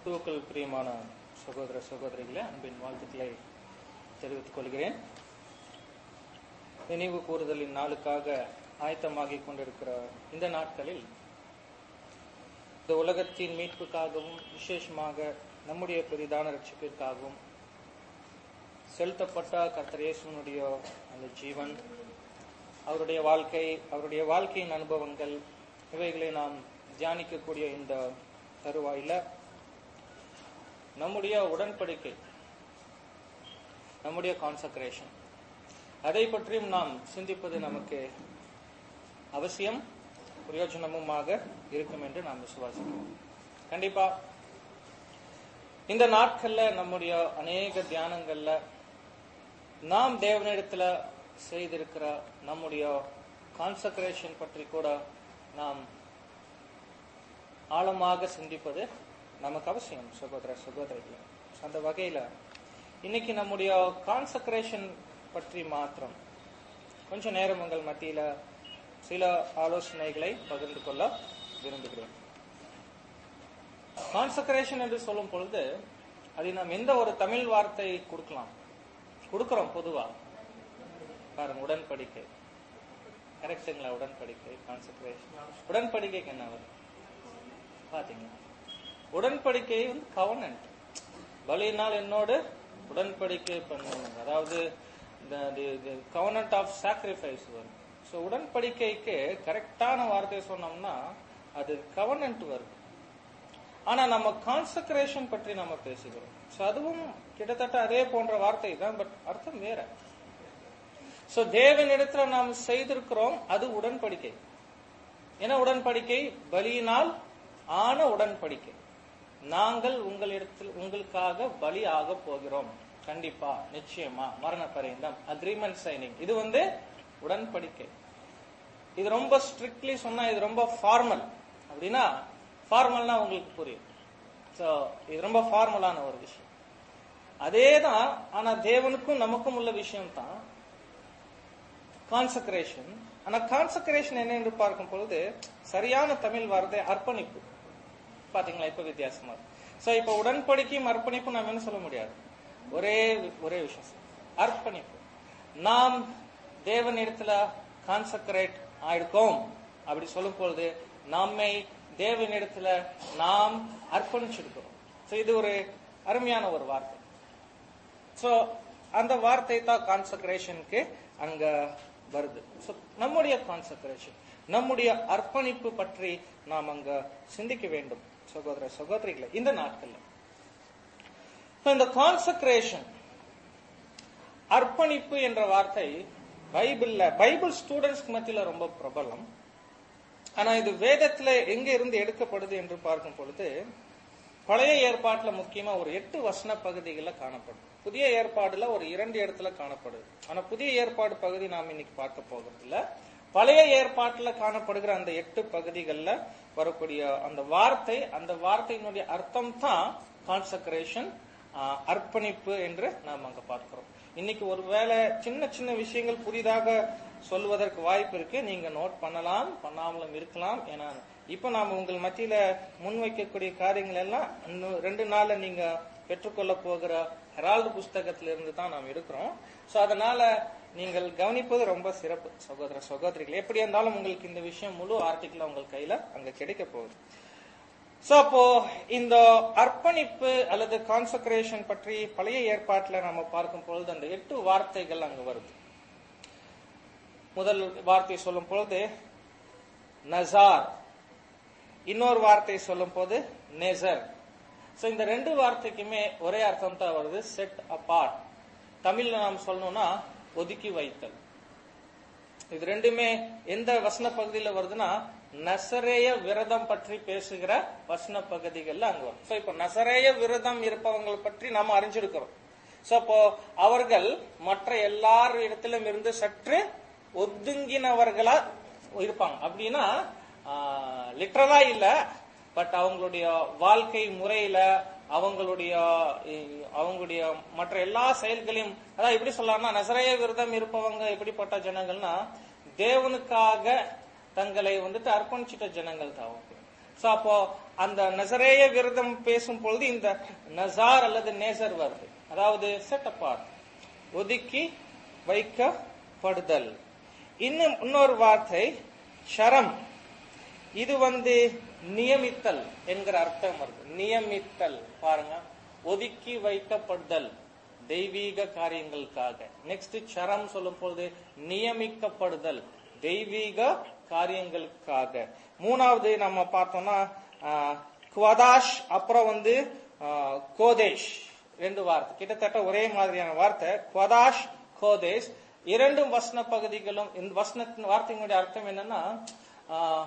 கிறிஸ்துவுக்குள் பிரியமான சகோதர சகோதரிகளே அன்பின் வாழ்த்துக்களை தெரிவித்துக் கொள்கிறேன் நினைவு கூறுதலின் நாளுக்காக ஆயத்தமாகிக் கொண்டிருக்கிற இந்த நாட்களில் இந்த உலகத்தின் மீட்புக்காகவும் விசேஷமாக நம்முடைய பெரிதான ரட்சிப்பிற்காகவும் செலுத்தப்பட்ட கர்த்தர் இயேசுவினுடைய அந்த ஜீவன் அவருடைய வாழ்க்கை அவருடைய வாழ்க்கையின் அனுபவங்கள் இவைகளை நாம் தியானிக்கக்கூடிய இந்த தருவாயில நம்முடைய உடன்படிக்கை நம்முடைய கான்சக்ரேஷன் அதை பற்றியும் நாம் சிந்திப்பது நமக்கு அவசியம் பிரயோஜனமுமாக இருக்கும் என்று நாம் விசுவாசிக்கிறோம் கண்டிப்பா இந்த நாட்கள்ல நம்முடைய அநேக தியானங்கள்ல நாம் தேவனிடத்துல செய்திருக்கிற நம்முடைய கான்சக்ரேஷன் பற்றி கூட நாம் ஆழமாக சிந்திப்பது நமக்கு அவசியம் சகோதர சகோதரிகளே அந்த வகையில இன்னைக்கு நம்முடைய கான்சக்ரேஷன் பற்றி மாத்திரம் கொஞ்ச நேரம் உங்கள் மத்தியில சில ஆலோசனைகளை பகிர்ந்து கொள்ள விரும்புகிறேன் கான்சக்ரேஷன் என்று சொல்லும் பொழுது அதை நாம் எந்த ஒரு தமிழ் வார்த்தை கொடுக்கலாம் கொடுக்கிறோம் பொதுவா பாருங்க உடன்படிக்கை கரெக்டுங்களா உடன்படிக்கை கான்சக்ரேஷன் உடன்படிக்கைக்கு என்ன வரும் பாத்தீங்களா உடன்படிக்கை வந்து கவர்னன்ட் பலியினால் என்னோடு உடன்படிக்கை பண்ணுவாங்க அதாவது கவர்னன்ட் ஆஃப் சாக்ரிஃபைஸ் வரும் ஸோ உடன்படிக்கைக்கு கரெக்டான வார்த்தையை சொன்னோம்னா அது கவர்னன்ட் வருது ஆனா நம்ம கான்சக்ரேஷன் பற்றி நம்ம பேசுகிறோம் ஸோ அதுவும் கிட்டத்தட்ட அதே போன்ற வார்த்தை தான் பட் அர்த்தம் வேற ஸோ தேவனிடத்துல நாம் செய்திருக்கிறோம் அது உடன்படிக்கை என்ன உடன்படிக்கை பலியினால் ஆன உடன்படிக்கை நாங்கள் உங்களிடத்தில் உங்களுக்காக பலி ஆக போகிறோம் கண்டிப்பா நிச்சயமா மரண பரிந்தம் அக்ரிமெண்ட் சைனிங் இது வந்து உடன்படிக்கை இது ரொம்ப ஸ்ட்ரிக்ட்லி சொன்னா இது ரொம்ப ஃபார்மல் அப்படின்னா ஃபார்மல்னா உங்களுக்கு புரியும் ஸோ இது ரொம்ப ஃபார்மலான ஒரு விஷயம் அதே தான் ஆனா தேவனுக்கும் நமக்கும் உள்ள விஷயம் தான் கான்சக்ரேஷன் ஆனா கான்சக்ரேஷன் என்ன என்று பார்க்கும் பொழுது சரியான தமிழ் வார்த்தை அர்ப்பணிப்பு பாத்தீங்களா இப்ப வித்தியாசமா சோ இப்ப உடன்படிக்கையும் அர்ப்பணிப்பும் நாம் என்ன சொல்ல முடியாது ஒரே ஒரே விஷயம் அர்ப்பணிப்பு நாம் தேவன் இடத்துல கான்சக்ரேட் ஆயிருக்கோம் அப்படி சொல்லும் பொழுது நம்மை தேவன் இடத்துல நாம் அர்ப்பணிச்சிருக்கிறோம் சோ இது ஒரு அருமையான ஒரு வார்த்தை சோ அந்த வார்த்தை தான் கான்சக்ரேஷனுக்கு அங்க வருது So, நம்முடைய கான்சக்ரேஷன் நம்முடைய அர்ப்பணிப்பு பற்றி நாம் அங்க சிந்திக்க வேண்டும் சகோதர சகோதரிகளை இந்த நாட்கள்ல So, இந்த கான்சக்ரேஷன் அர்ப்பணிப்பு என்ற வார்த்தை பைபிள்ல பைபிள் ஸ்டூடெண்ட்ஸ்க்கு மத்தியில ரொம்ப பிரபலம் ஆனா இது வேதத்துல எங்க இருந்து எடுக்கப்படுது என்று பார்க்கும் பொழுது பழைய ஏற்பாட்டுல முக்கியமா ஒரு எட்டு வசன பகுதிகளில் காணப்படும் புதிய ஏற்பாடுல ஒரு இரண்டு இடத்துல காணப்படுது ஆனா புதிய ஏற்பாடு பகுதி நாம் இன்னைக்கு பார்க்க போகிறது இல்ல பழைய ஏற்பாட்டுல காணப்படுகிற அந்த எட்டு பகுதிகளில் வரக்கூடிய அந்த வார்த்தை அந்த வார்த்தையினுடைய அர்த்தம் தான் கான்சக்ரேஷன் அர்ப்பணிப்பு என்று நாம் அங்க பார்க்கிறோம் இன்னைக்கு ஒருவேளை சின்ன சின்ன விஷயங்கள் புதிதாக சொல்வதற்கு வாய்ப்பு இருக்கு நீங்க நோட் பண்ணலாம் பண்ணாமலும் இருக்கலாம் ஏன்னா இப்ப நாம உங்கள் மத்தியில முன்வைக்கக்கூடிய காரியங்கள் எல்லாம் இன்னும் ரெண்டு நாள்ல நீங்க பெற்றுக்கொள்ள போகிற ஹெரால்டு புஸ்தகத்தில இருந்து தான் நாம் இருக்கிறோம் சோ அதனால நீங்கள் கவனிப்பது ரொம்ப சிறப்பு சகோதர சகோதரிகள் எப்படி இருந்தாலும் உங்களுக்கு இந்த விஷயம் முழு ஆர்டிகிள் உங்கள் கையில அங்க கிடைக்க போகுது சோ அப்போ இந்த அர்ப்பணிப்பு அல்லது கான்சக்ரேஷன் பற்றி பழைய ஏற்பாட்டுல நம்ம பார்க்கும் பொழுது அந்த எட்டு வார்த்தைகள் அங்க வருது முதல் வார்த்தை சொல்லும் பொழுது நசார் இன்னொரு வார்த்தை சொல்லும் போது நெசர் சோ இந்த ரெண்டு வார்த்தைக்குமே ஒரே அர்த்தம் தான் வருது செட் அபார்ட் தமிழ்ல நாம் சொல்லணும்னா ஒதுக்கி வைத்தல் இது ரெண்டுமே எந்த வசன பகுதியில வருதுன்னா நசரேய விரதம் பற்றி பேசுகிற வசன பகுதிகள்ல அங்க வரும் சோ இப்ப நசரேய விரதம் இருப்பவங்களை பற்றி நாம அறிஞ்சிருக்கிறோம் சோ அப்போ அவர்கள் மற்ற எல்லார் இடத்திலும் இருந்து சற்று ஒதுங்கினவர்களா இருப்பாங்க அப்படின்னா லிட்டரலா இல்ல பட் அவங்களுடைய வாழ்க்கை முறையில அவங்களுடைய அவங்களுடைய மற்ற எல்லா செயல்களையும் அதாவது எப்படி சொல்லலாம்னா நசரைய விரதம் இருப்பவங்க எப்படிப்பட்ட ஜனங்கள்னா தேவனுக்காக தங்களை வந்துட்டு அர்ப்பணிச்சிட்ட ஜனங்கள் தான் அவங்க சோ அப்போ அந்த நசரேய விரதம் பேசும் பொழுது இந்த நசார் அல்லது நேசர் வருது அதாவது செட் அப்பார்ட் ஒதுக்கி வைக்கப்படுதல் இன்னும் இன்னொரு வார்த்தை ஷரம் இது வந்து நியமித்தல் என்கிற அர்த்தம் வருது நியமித்தல் பாருங்க ஒதுக்கி வைக்கப்படுதல் தெய்வீக காரியங்களுக்காக நெக்ஸ்ட் சரம் சொல்லும் பொழுது நியமிக்கப்படுதல் தெய்வீக காரியங்களுக்காக மூணாவது நம்ம பார்த்தோம்னா ஆஹ், குவதாஷ் அப்புறம் வந்து ஆஹ், கோதேஷ் ரெண்டு வார்த்தை கிட்டத்தட்ட ஒரே மாதிரியான வார்த்தை குவதாஷ் கோதேஷ் இரண்டும் வசன பகுதிகளும் இந்த வசனத்தின் வார்த்தையினுடைய அர்த்தம் என்னன்னா ஆஹ்,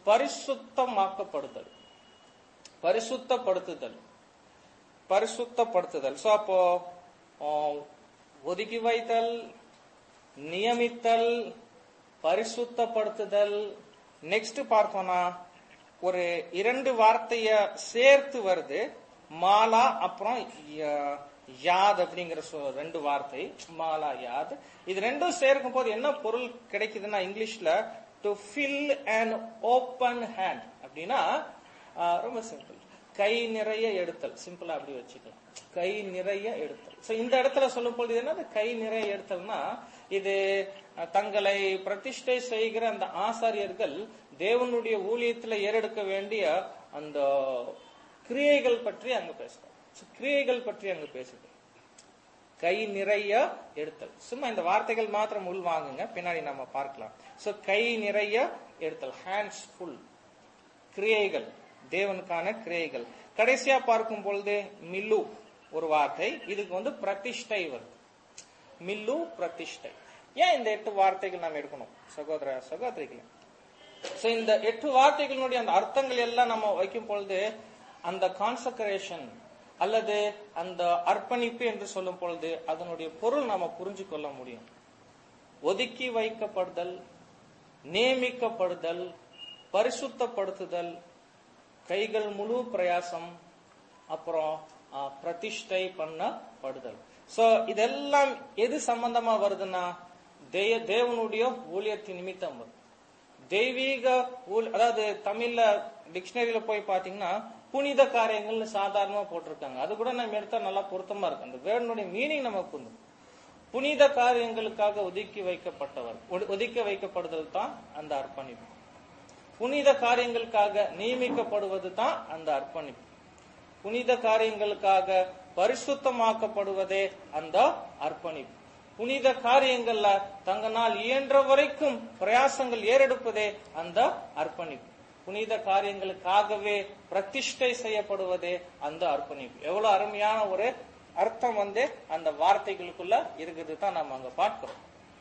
பரிசுத்தமாக்கப்படுதல் பரிசுத்தப்படுத்துதல் பரிசுத்தப்படுத்துதல் சோ அப்போ ஆஹ், ஒதுக்கி வைத்தல் நியமித்தல் பரிசுத்தப்படுத்துதல் நெக்ஸ்ட் பார்த்தோம்னா ஒரு இரண்டு வார்த்தைய சேர்த்து வருது மாலா அப்புறம் ய- யாத் அப்படிங்கிற சொ- ரெண்டு வார்த்தை மாலா யாத் இது ரெண்டும் சேர்க்கும் போது என்ன பொருள் கிடைக்குதுன்னா இங்கிலீஷ்ல to fill and open hand அப்படின்னா ஆஹ், ரொம்ப சிம்பிள் கை நிறைய எடுத்தல் சிம்பிளா அப்படி வச்சுக்கலாம் கை நிறைய எடுத்தல் சோ இந்த இடத்துல சொல்லும் பொழுது என்னது கை நிறைய எடுத்தல்னா இது அஹ், தங்களை பிரதிஷ்டை செய்கிற அந்த ஆசாரியர்கள் தேவனுடைய ஊழியத்துல ஏறெடுக்க வேண்டிய அந்த கிரியைகள் பற்றி அங்க பேசுறாங்க So, கிரியைகள் பற்றி அங்க பேசுது கை நிறைய எடுத்தல் சும்மா இந்த வார்த்தைகள் மாத்திரம் உள்வாங்குங்க பின்னாடி நம்ம பார்க்கலாம் சோ கை நிறைய எடுத்தல் ஹேண்ட்ஸ் ஃபுல் கிரியைகள் தேவனுக்கான கிரியைகள் கடைசியா பார்க்கும் பொழுது மில்லு ஒரு வார்த்தை இதுக்கு வந்து பிரதிஷ்டை வருது மில்லு பிரதிஷ்டை ஏன் இந்த எட்டு வார்த்தைகள் நாம் எடுக்கணும் சகோதர சகோதரிகளே சோ இந்த எட்டு வார்த்தைகளுடைய அந்த அர்த்தங்கள் எல்லாம் நம்ம வைக்கும் பொழுது அந்த கான்சக்ரேஷன் அல்லது அந்த அர்ப்பணிப்பு என்று சொல்லும் பொழுது அதனுடைய பொருள் நாம புரிஞ்சு கொள்ள முடியும் ஒதுக்கி வைக்கப்படுதல் நியமிக்கப்படுதல் பரிசுத்தப்படுத்துதல் கைகள் முழு பிரயாசம் அப்புறம் ஆ, பிரதிஷ்டை பண்ணப்படுதல் சோ இதெல்லாம் எது சம்பந்தமா வருதுன்னா தே- தேவனுடைய ஊழியத்தின் நிமித்தம் வருது தெய்வீக ஊழ்- அதாவது தமிழ்ல டிக்ஷனரியில போய் பாத்தீங்கன்னா புனித காரியங்கள்னு சாதாரணமா போட்டிருக்காங்க அது கூட நம்ம எடுத்தா நல்லா பொருத்தமா இருக்கு அந்த வேர்டனுடைய மீனிங் நமக்கு புரியும் புனித காரியங்களுக்காக ஒதுக்கி வைக்கப்பட்டவர் ஒடு- ஒதுக்கி வைக்கப்படுதல் தான் அந்த அர்ப்பணிப்பு புனித காரியங்களுக்காக நியமிக்கப்படுவது தான் அந்த அர்ப்பணிப்பு புனித காரியங்களுக்காக பரிசுத்தமாக்கப்படுவதே அந்த அர்ப்பணிப்பு புனித காரியங்கள்ல தங்கனால் இயன்ற வரைக்கும் பிரயாசங்கள் ஏறெடுப்பதே அந்த அர்ப்பணிப்பு புனித காரியங்களுக்காகவே பிரதிஷ்டை செய்யப்படுவதே அந்த அர்ப்பணிப்பு எவ்வளவு அருமையான ஒரு அர்த்தம் வந்து அந்த வார்த்தைகளுக்குள்ள இருக்குது தான் நம்ம அங்க பார்க்கிறோம்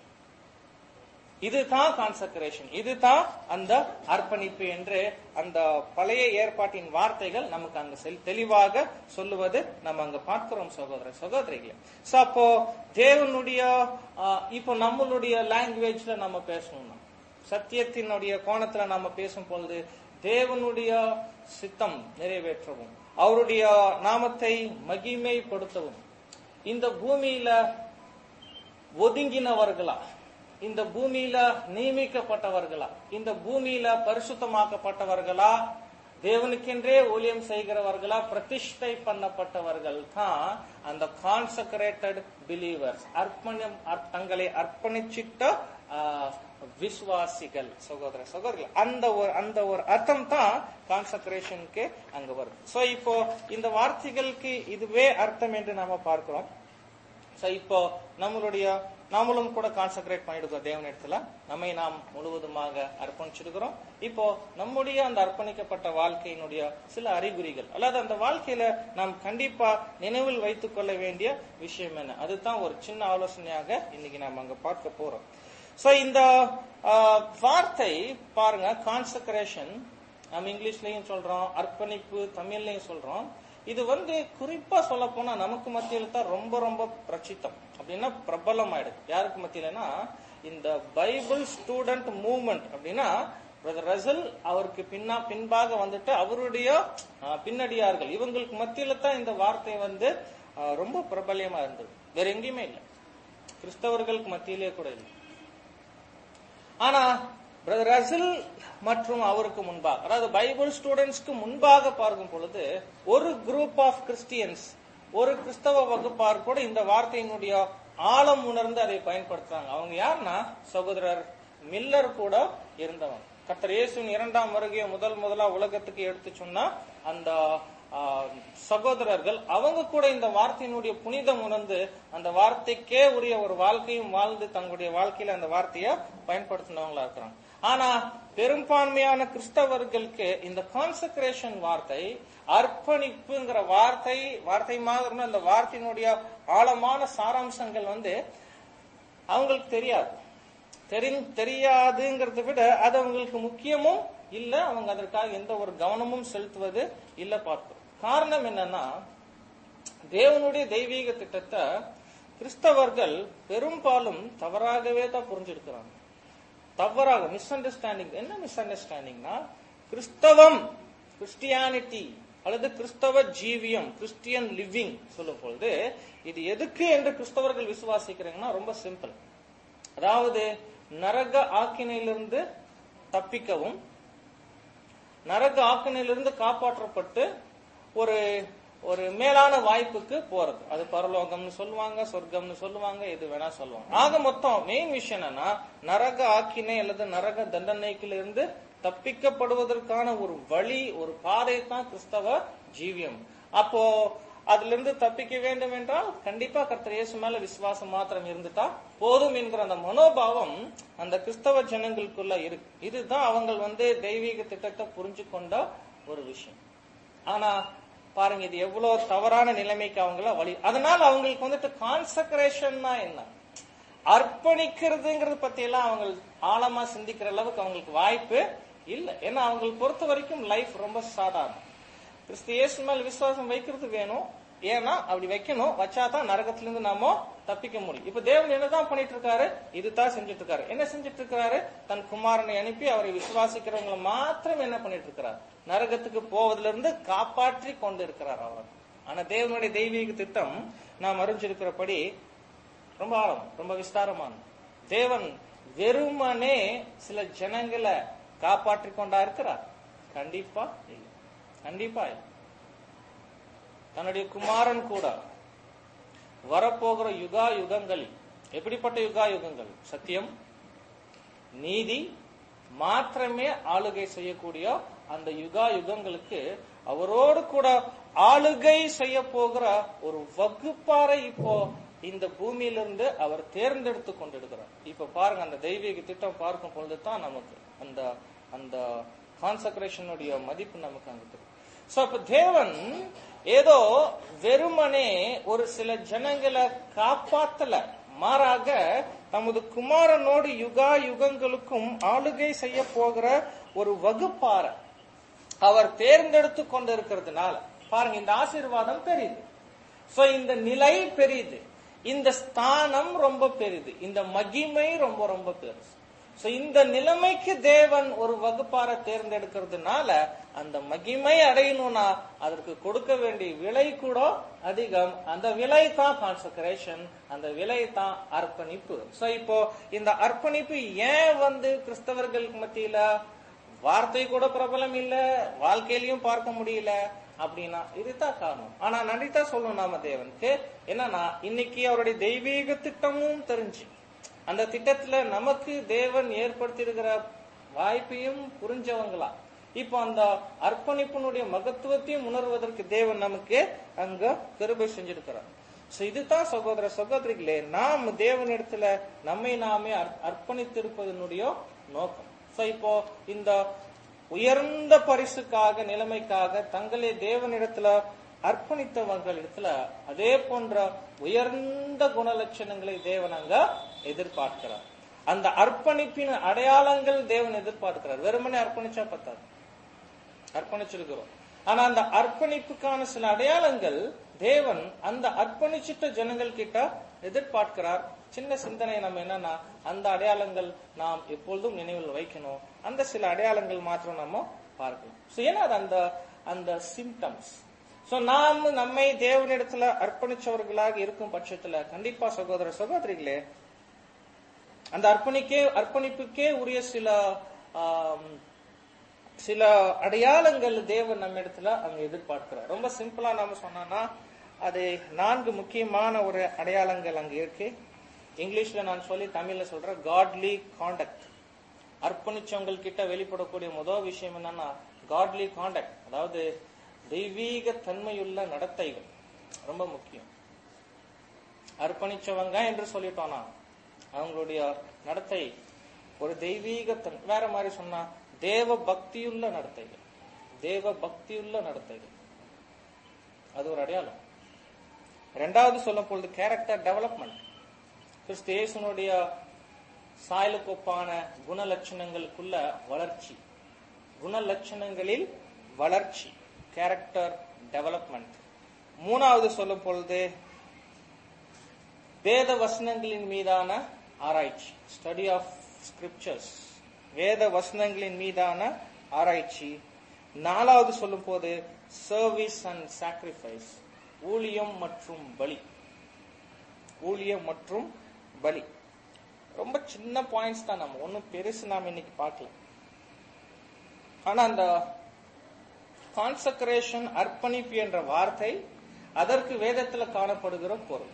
இதுதான் கான்சக்ரேஷன் இதுதான் அந்த அர்ப்பணிப்பு என்று அந்த பழைய ஏற்பாட்டின் வார்த்தைகள் நமக்கு அங்க செல்- தெளிவாக சொல்லுவது நம்ம அங்க பார்க்கிறோம் சகோதர சகோதரிகளே சோ அப்போ தேவனுடைய ஆ, இப்போ நம்மளுடைய லாங்குவேஜ்ல நம்ம பேசணும்னா சத்தியத்தினுடைய கோணத்துல நாம பேசும் பொழுது தேவனுடைய சித்தம் நிறைவேற்றவும் அவருடைய நாமத்தை மகிமைப்படுத்தவும் இந்த பூமியில ஒதுங்கினவர்களா இந்த பூமியில நியமிக்கப்பட்டவர்களா இந்த பூமியில பரிசுத்தமாக்கப்பட்டவர்களா தேவனுக்கென்றே ஊழியம் செய்கிறவர்களா பிரதிஷ்டை பண்ணப்பட்டவர்கள் தான் அந்த கான்சக்ரேட்டட் பிலீவர்ஸ் அர்ப்பணம் அர்- தங்களை அர்ப்பணிச்சிட்ட ஆ, விசுவாசிகள் சகோதர சகோதரர்கள் அந்த ஒரு அந்த ஒரு அர்த்தம் தான் கான்சக்ரேஷனுக்கு அங்க வருது சோ இப்போ இந்த வார்த்தைகளுக்கு இதுவே அர்த்தம் என்று நாம பார்க்கிறோம் சோ இப்போ நம்மளுடைய நாமளும் கூட கான்சென்ட்ரேட் பண்ணிடுறோம் தேவனிடத்துல நம்மை நாம் முழுவதுமாக அர்ப்பணிச்சிருக்கிறோம் இப்போ நம்முடைய அந்த அர்ப்பணிக்கப்பட்ட வாழ்க்கையினுடைய சில அறிகுறிகள் அல்லது அந்த வாழ்க்கையில நாம் கண்டிப்பா நினைவில் வைத்துக் கொள்ள வேண்டிய விஷயம் என்ன அதுதான் ஒரு சின்ன ஆலோசனையாக இன்னைக்கு நாம் அங்க பார்க்க போறோம் சோ இந்த ஆ, வார்த்தை பாருங்க கான்சக்ரேஷன் நம்ம இங்கிலீஷ்லயும் சொல்றோம் அர்ப்பணிப்பு தமிழ்லயும் சொல்றோம் இது வந்து குறிப்பா சொல்ல போனா நமக்கு மத்தியில தான் ரொம்ப ரொம்ப பிரசித்தம் அப்படின்னா பிரபலம் ஆயிடுது யாருக்கு மத்தியிலனா இந்த பைபிள் ஸ்டூடெண்ட் மூவ்மெண்ட் அப்படின்னா பிரதர் ரசல் அவருக்கு பின்னா பின்பாக வந்துட்டு அவருடைய ஆ, பின்னடியார்கள் இவங்களுக்கு மத்தியில தான் இந்த வார்த்தை வந்து ஆ, ரொம்ப பிரபல்யமா இருந்தது வேற எங்கேயுமே இல்லை கிறிஸ்தவர்களுக்கு மத்தியிலே கூட இல்லை ஆனா பிரதர் ரசில் மற்றும் அவருக்கு முன்பாக அதாவது பைபிள் ஸ்டூடெண்ட்ஸ்க்கு முன்பாக பார்க்கும் பொழுது ஒரு குரூப் ஆஃப் கிறிஸ்டியன்ஸ் ஒரு கிறிஸ்தவ வகுப்பார் கூட இந்த வார்த்தையினுடைய ஆழம் உணர்ந்து அதை பயன்படுத்துறாங்க அவங்க யாருன்னா சகோதரர் மில்லர் கூட இருந்தவன் கர்த்தர் இயேசுவின் இரண்டாம் வருகையை முதல் முதலா உலகத்துக்கு எடுத்து சொன்னா அந்த ஆ, சகோதரர்கள் அவங்க கூட இந்த வார்த்தையினுடைய புனிதம் உணர்ந்து அந்த வார்த்தைக்கே உரிய ஒரு வாழ்க்கையும் வாழ்ந்து தங்களுடைய வாழ்க்கையில அந்த வார்த்தையை பயன்படுத்தினவங்களா இருக்கிறாங்க ஆனா பெரும்பான்மையான கிறிஸ்தவர்களுக்கு இந்த கான்சக்ரேஷன் வார்த்தை அர்ப்பணிப்புங்கிற வார்த்தை வார்த்தை மாதிரி அந்த வார்த்தையினுடைய ஆழமான சாராம்சங்கள் வந்து அவங்களுக்கு தெரியாது தெரி தெரியாதுங்கிறத விட அது அவங்களுக்கு முக்கியமும் இல்ல அவங்க அதற்காக எந்த ஒரு கவனமும் செலுத்துவது இல்ல பார்க்கிறோம் காரணம் என்னன்னா தேவனுடைய தெய்வீக திட்டத்தை கிறிஸ்தவர்கள் பெரும்பாலும் தவறாகவே தான் புரிஞ்சிருக்கிறாங்க தவறாக மிஸ் அண்டர்ஸ்டாண்டிங் என்ன மிஸ் அண்டர்ஸ்டாண்டிங்னா கிறிஸ்தவம் கிறிஸ்டியானிட்டி அல்லது கிறிஸ்தவ ஜீவியம் கிறிஸ்டியன் லிவிங் சொல்லும் பொழுது இது எதுக்கு என்று கிறிஸ்தவர்கள் விசுவாசிக்கிறாங்கன்னா ரொம்ப சிம்பிள் அதாவது நரக ஆக்கினையிலிருந்து தப்பிக்கவும் நரக ஆக்கினையிலிருந்து காப்பாற்றப்பட்டு ஒரு ஒரு மேலான வாய்ப்புக்கு போறது அது பரலோகம்னு சொல்லுவாங்க சொர்க்கம்னு சொல்லுவாங்க எது வேணா சொல்லுவாங்க ஆக மொத்தம் மெயின் விஷயம் என்னன்னா நரக ஆக்கினை அல்லது நரக தண்டனைக்கிலிருந்து தப்பிக்கப்படுவதற்கான ஒரு வழி ஒரு பாதை தான் கிறிஸ்தவ ஜீவியம் அப்போ அதுல இருந்து தப்பிக்க வேண்டும் என்றால் கண்டிப்பா கர்த்தர் இயேசு மேல விசுவாசம் மாத்திரம் இருந்துட்டா போதும் என்கிற அந்த மனோபாவம் அந்த கிறிஸ்தவ ஜனங்களுக்குள்ள இருக்கு இதுதான் அவங்க வந்து தெய்வீக திட்டத்தை புரிஞ்சு கொண்ட ஒரு விஷயம் ஆனா பாருங்க இது எவ்வளவு தவறான நிலைமைக்கு அவங்கள வழி அதனால அவங்களுக்கு வந்துட்டு கான்சக்ரேஷன்னா என்ன அர்ப்பணிக்கிறதுங்கிறது பத்தி எல்லாம் அவங்க ஆழமா சிந்திக்கிற அளவுக்கு அவங்களுக்கு வாய்ப்பு இல்ல ஏன்னா அவங்களுக்கு பொறுத்த வரைக்கும் லைஃப் ரொம்ப சாதாரணம் கிறிஸ்து இயேசு மேல் விசுவாசம் வைக்கிறது வேணும் ஏன்னா அப்படி வைக்கணும் வச்சாதான் நரகத்திலிருந்து நாம தப்பிக்க முடியும் இப்ப தேவன் என்னதான் பண்ணிட்டு இருக்காரு இதுதான் செஞ்சுட்டு இருக்காரு என்ன செஞ்சுட்டு இருக்காரு தன் குமாரனை அனுப்பி அவரை விசுவாசிக்கிறவங்களை மாத்திரம் என்ன பண்ணிட்டு இருக்கிறார் நரகத்துக்கு போவதிலிருந்து காப்பாற்றி கொண்டு இருக்கிறார் அவர் ஆனா தேவனுடைய தெய்வீக திட்டம் நாம் அறிஞ்சிருக்கிறபடி ரொம்ப ஆழம் ரொம்ப விஸ்தாரமான தேவன் வெறுமனே சில ஜனங்களை காப்பாற்றி கொண்டா இருக்கிறார் கண்டிப்பா இல்லை கண்டிப்பா இல்லை தன்னுடைய குமாரன் கூட வரப்போகிற யுகா யுகங்களில் எப்படிப்பட்ட யுகா யுகங்கள் சத்தியம் நீதி மாத்திரமே ஆளுகை செய்யக்கூடிய அந்த யுகா யுகங்களுக்கு அவரோடு கூட ஆளுகை செய்ய போகிற ஒரு வகுப்பாரை இப்போ இந்த பூமியிலிருந்து அவர் தேர்ந்தெடுத்து கொண்டிருக்கிறார் இப்ப பாருங்க அந்த தெய்வீக திட்டம் பார்க்கும் பொழுது தான் நமக்கு அந்த அந்த கான்சக்ரேஷனுடைய மதிப்பு நமக்கு அங்க தெரியும் சோ அப்ப தேவன் ஏதோ வெறுமனே ஒரு சில ஜனங்களை காப்பாத்தல மாறாக தமது குமாரனோடு யுகா யுகங்களுக்கும் ஆளுகை செய்ய போகிற ஒரு வகுப்பார அவர் தேர்ந்தெடுத்து கொண்டிருக்கிறதுனால பாருங்க இந்த ஆசீர்வாதம் பெரியது சோ இந்த நிலை பெரியது இந்த ஸ்தானம் ரொம்ப பெரிது இந்த மகிமை ரொம்ப ரொம்ப பெருசு சோ இந்த நிலைமைக்கு தேவன் ஒரு வகுப்பார தேர்ந்தெடுக்கிறதுனால அந்த மகிமை அடையணும்னா அதற்கு கொடுக்க வேண்டிய விலை கூட அதிகம் அந்த விலை தான் கான்சக்ரேஷன் அந்த விலை தான் அர்ப்பணிப்பு சோ இப்போ இந்த அர்ப்பணிப்பு ஏன் வந்து கிறிஸ்தவர்களுக்கு மத்தியில வார்த்தை கூட பிரபலம் இல்ல வாழ்க்கையிலயும் பார்க்க முடியல அப்படின்னா இதுதான் காரணம் ஆனா நன்றிதான் சொல்லணும் நாம தேவனுக்கு என்னன்னா இன்னைக்கு அவருடைய தெய்வீக திட்டமும் தெரிஞ்சு அந்த திட்டத்துல நமக்கு தேவன் ஏற்படுத்தியிருக்கிற வாய்ப்பையும் புரிஞ்சவங்களா இப்போ அந்த அர்ப்பணிப்பினுடைய மகத்துவத்தையும் உணர்வதற்கு தேவன் நமக்கு அங்க கிருபை செஞ்சிருக்கிறார் சோ இதுதான் சகோதர சகோதரிகளே நாம் தேவனிடத்துல நம்மை நாமே அர்ப்- அர்ப்பணித்திருப்பதனுடைய நோக்கம் சோ இப்போ இந்த உயர்ந்த பரிசுக்காக நிலைமைக்காக தங்களை தேவனிடத்துல அர்ப்பணித்தவர்களிடத்துல அதே போன்ற உயர்ந்த குணலட்சணங்களை தேவன் அங்க எதிர்பார்க்கிறார் அந்த அர்ப்பணிப்பின் அடையாளங்கள் தேவன் எதிர்பார்க்கிறார் வெறுமனே அர்ப்பணிச்சா பத்தாது அர்ப்பணிச்சிருக்கிறோம் ஆனா அந்த அர்ப்பணிப்புக்கான சில அடையாளங்கள் தேவன் அந்த அர்ப்பணிச்சிட்ட ஜனங்கள் கிட்ட எதிர்பார்க்கிறார் சின்ன சிந்தனை நம்ம என்னன்னா அந்த அடையாளங்கள் நாம் எப்பொழுதும் நினைவில் வைக்கணும் அந்த சில அடையாளங்கள் மாத்திரம் நம்ம பார்க்கணும் So, ஏன்னா அது அந்த அந்த சிம்டம்ஸ் சோ நாம் நம்மை தேவனிடத்துல அர்ப்பணிச்சவர்களாக இருக்கும் பட்சத்துல கண்டிப்பா சகோதர சகோதரிகளே அந்த அர்ப்பணிக்கே அர்ப்பணிப்புக்கே உரிய சில ஆம், சில அடையாளங்கள் தேவன் நம்ம இடத்துல அங்க எதிர்பார்க்கிறார் ரொம்ப சிம்பிளா நாம சொன்னோம்னா அது நான்கு முக்கியமான ஒரு அடையாளங்கள் அங்க இருக்கு இங்கிலீஷ்ல நான் சொல்லி தமிழ்ல சொல்றேன் காட்லி காண்டக்ட் அர்ப்பணிச்சவங்கள் கிட்ட வெளிப்படக்கூடிய முதல் விஷயம் என்னன்னா காட்லி காண்டக்ட் அதாவது தெய்வீக தன்மையுள்ள நடத்தைகள் ரொம்ப முக்கியம் அர்ப்பணிச்சவங்க என்று சொல்லிட்டோம்னா அவங்களுடைய நடத்தை ஒரு தெய்வீக தன் வேற மாதிரி சொன்னா தேவ பக்தியுள்ள நடத்தைகள் தேவ பக்தியுள்ள நடத்தைகள் அது ஒரு அடையாளம் ரெண்டாவது சொல்லும் பொழுது கேரக்டர் டெவலப்மெண்ட் கிறிஸ்து இயேசுனுடைய சாயலுக்கொப்பான குணலட்சணங்களுக்குள்ள வளர்ச்சி குணலட்சணங்களில் வளர்ச்சி கேரக்டர் டெவலப்மெண்ட் மூணாவது சொல்லும் பொழுது வேத வசனங்களின் மீதான ஆராய்ச்சி ஸ்டடி ஆஃப் ஸ்கிரிப்சர்ஸ் வேத வசனங்களின் மீதான ஆராய்ச்சி நாலாவது சொல்லும் போது சர்வீஸ் அண்ட் சாக்ரிஃபைஸ் ஊழியம் மற்றும் பலி ஊழியம் மற்றும் பலி ரொம்ப சின்ன பாயிண்ட்ஸ் தான் நம்ம ஒன்றும் பெருசு நாம இன்னைக்கு பார்க்கல ஆனா அந்த கான்சக்ரேஷன் அர்ப்பணிப்பு என்ற வார்த்தை அதற்கு வேதத்துல காணப்படுகிற பொருள்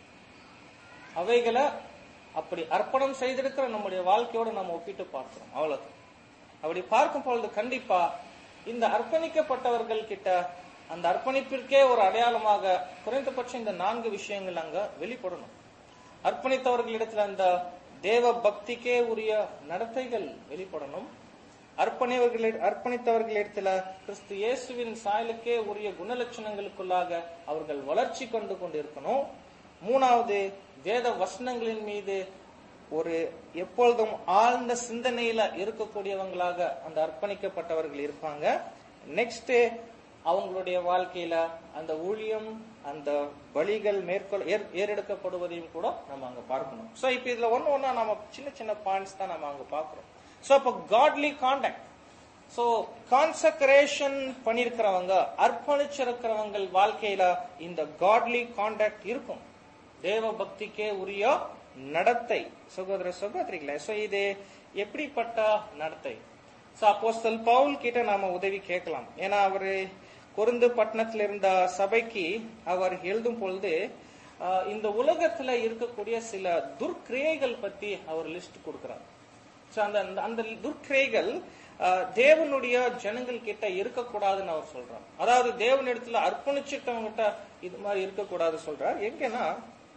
அவைகளை அப்படி அர்ப்பணம் செய்திருக்கிற நம்முடைய வாழ்க்கையோட நம்ம ஒப்பிட்டு பார்க்கிறோம் அவ்வளவு அப்படி பார்க்கும் பொழுது கண்டிப்பா இந்த அர்ப்பணிக்கப்பட்டவர்கள் கிட்ட அந்த அர்ப்பணிப்பிற்கே ஒரு அடையாளமாக குறைந்தபட்சம் இந்த நான்கு விஷயங்கள் அங்க வெளிப்படணும் அர்ப்பணித்தவர்களிடத்துல அந்த தேவ பக்திக்கே உரிய நடத்தைகள் வெளிப்படணும் அர்ப்பணிவர்கள் அர்ப்பணித்தவர்களிடத்துல கிறிஸ்து இயேசுவின் சாயலுக்கே உரிய குணலட்சணங்களுக்குள்ளாக அவர்கள் வளர்ச்சி கொண்டு கொண்டிருக்கணும் மூணாவது வேத வசனங்களின் மீது ஒரு எப்பொழுதும் ஆழ்ந்த சிந்தனையில இருக்கக்கூடியவங்களாக அந்த அர்ப்பணிக்கப்பட்டவர்கள் இருப்பாங்க நெக்ஸ்ட் அவங்களுடைய வாழ்க்கையில அந்த ஊழியம் அந்த பலிகள் மேற்கொள் ஏற்- ஏறெடுக்கப்படுவதையும் கூட நம்ம அங்க பார்க்கணும் சோ இப்ப இதுல ஒண்ணு ஒண்ணா நம்ம சின்ன சின்ன பாயிண்ட்ஸ் தான் நம்ம அங்க பார்க்கிறோம் சோ அப்ப காட்லி கான்டாக்ட் சோ கான்சக்ரேஷன் பண்ணிருக்கிறவங்க அர்ப்பணிச்சிருக்கிறவங்க வாழ்க்கையில இந்த காட்லி கான்டாக்ட் இருக்கும் தேவ பக்திக்கே உரிய நடத்தை சகோதர சகோதரிகளே சோ இது எப்படிப்பட்ட நடத்தை சோ அப்போஸ்தல் பவுல் கிட்ட நாம உதவி கேட்கலாம் ஏன்னா அவரு கொருந்து பட்டணத்துல இருந்த சபைக்கு அவர் எழுதும் பொழுது ஆஹ், இந்த உலகத்துல இருக்கக்கூடிய சில துர்க்கிரியைகள் பத்தி அவர் லிஸ்ட் கொடுக்கிறார் So, அந்த அந்த- அந்த துர்க்கிரைகள் அஹ், தேவனுடைய ஜனங்கள் கிட்ட இருக்கக்கூடாதுன்னு அவர் சொல்றார் அதாவது தேவனிடத்துல அர்ப்பணிச்சிட்டவங்க கிட்ட இது மாதிரி இருக்கக்கூடாது சொல்றார் எங்கன்னா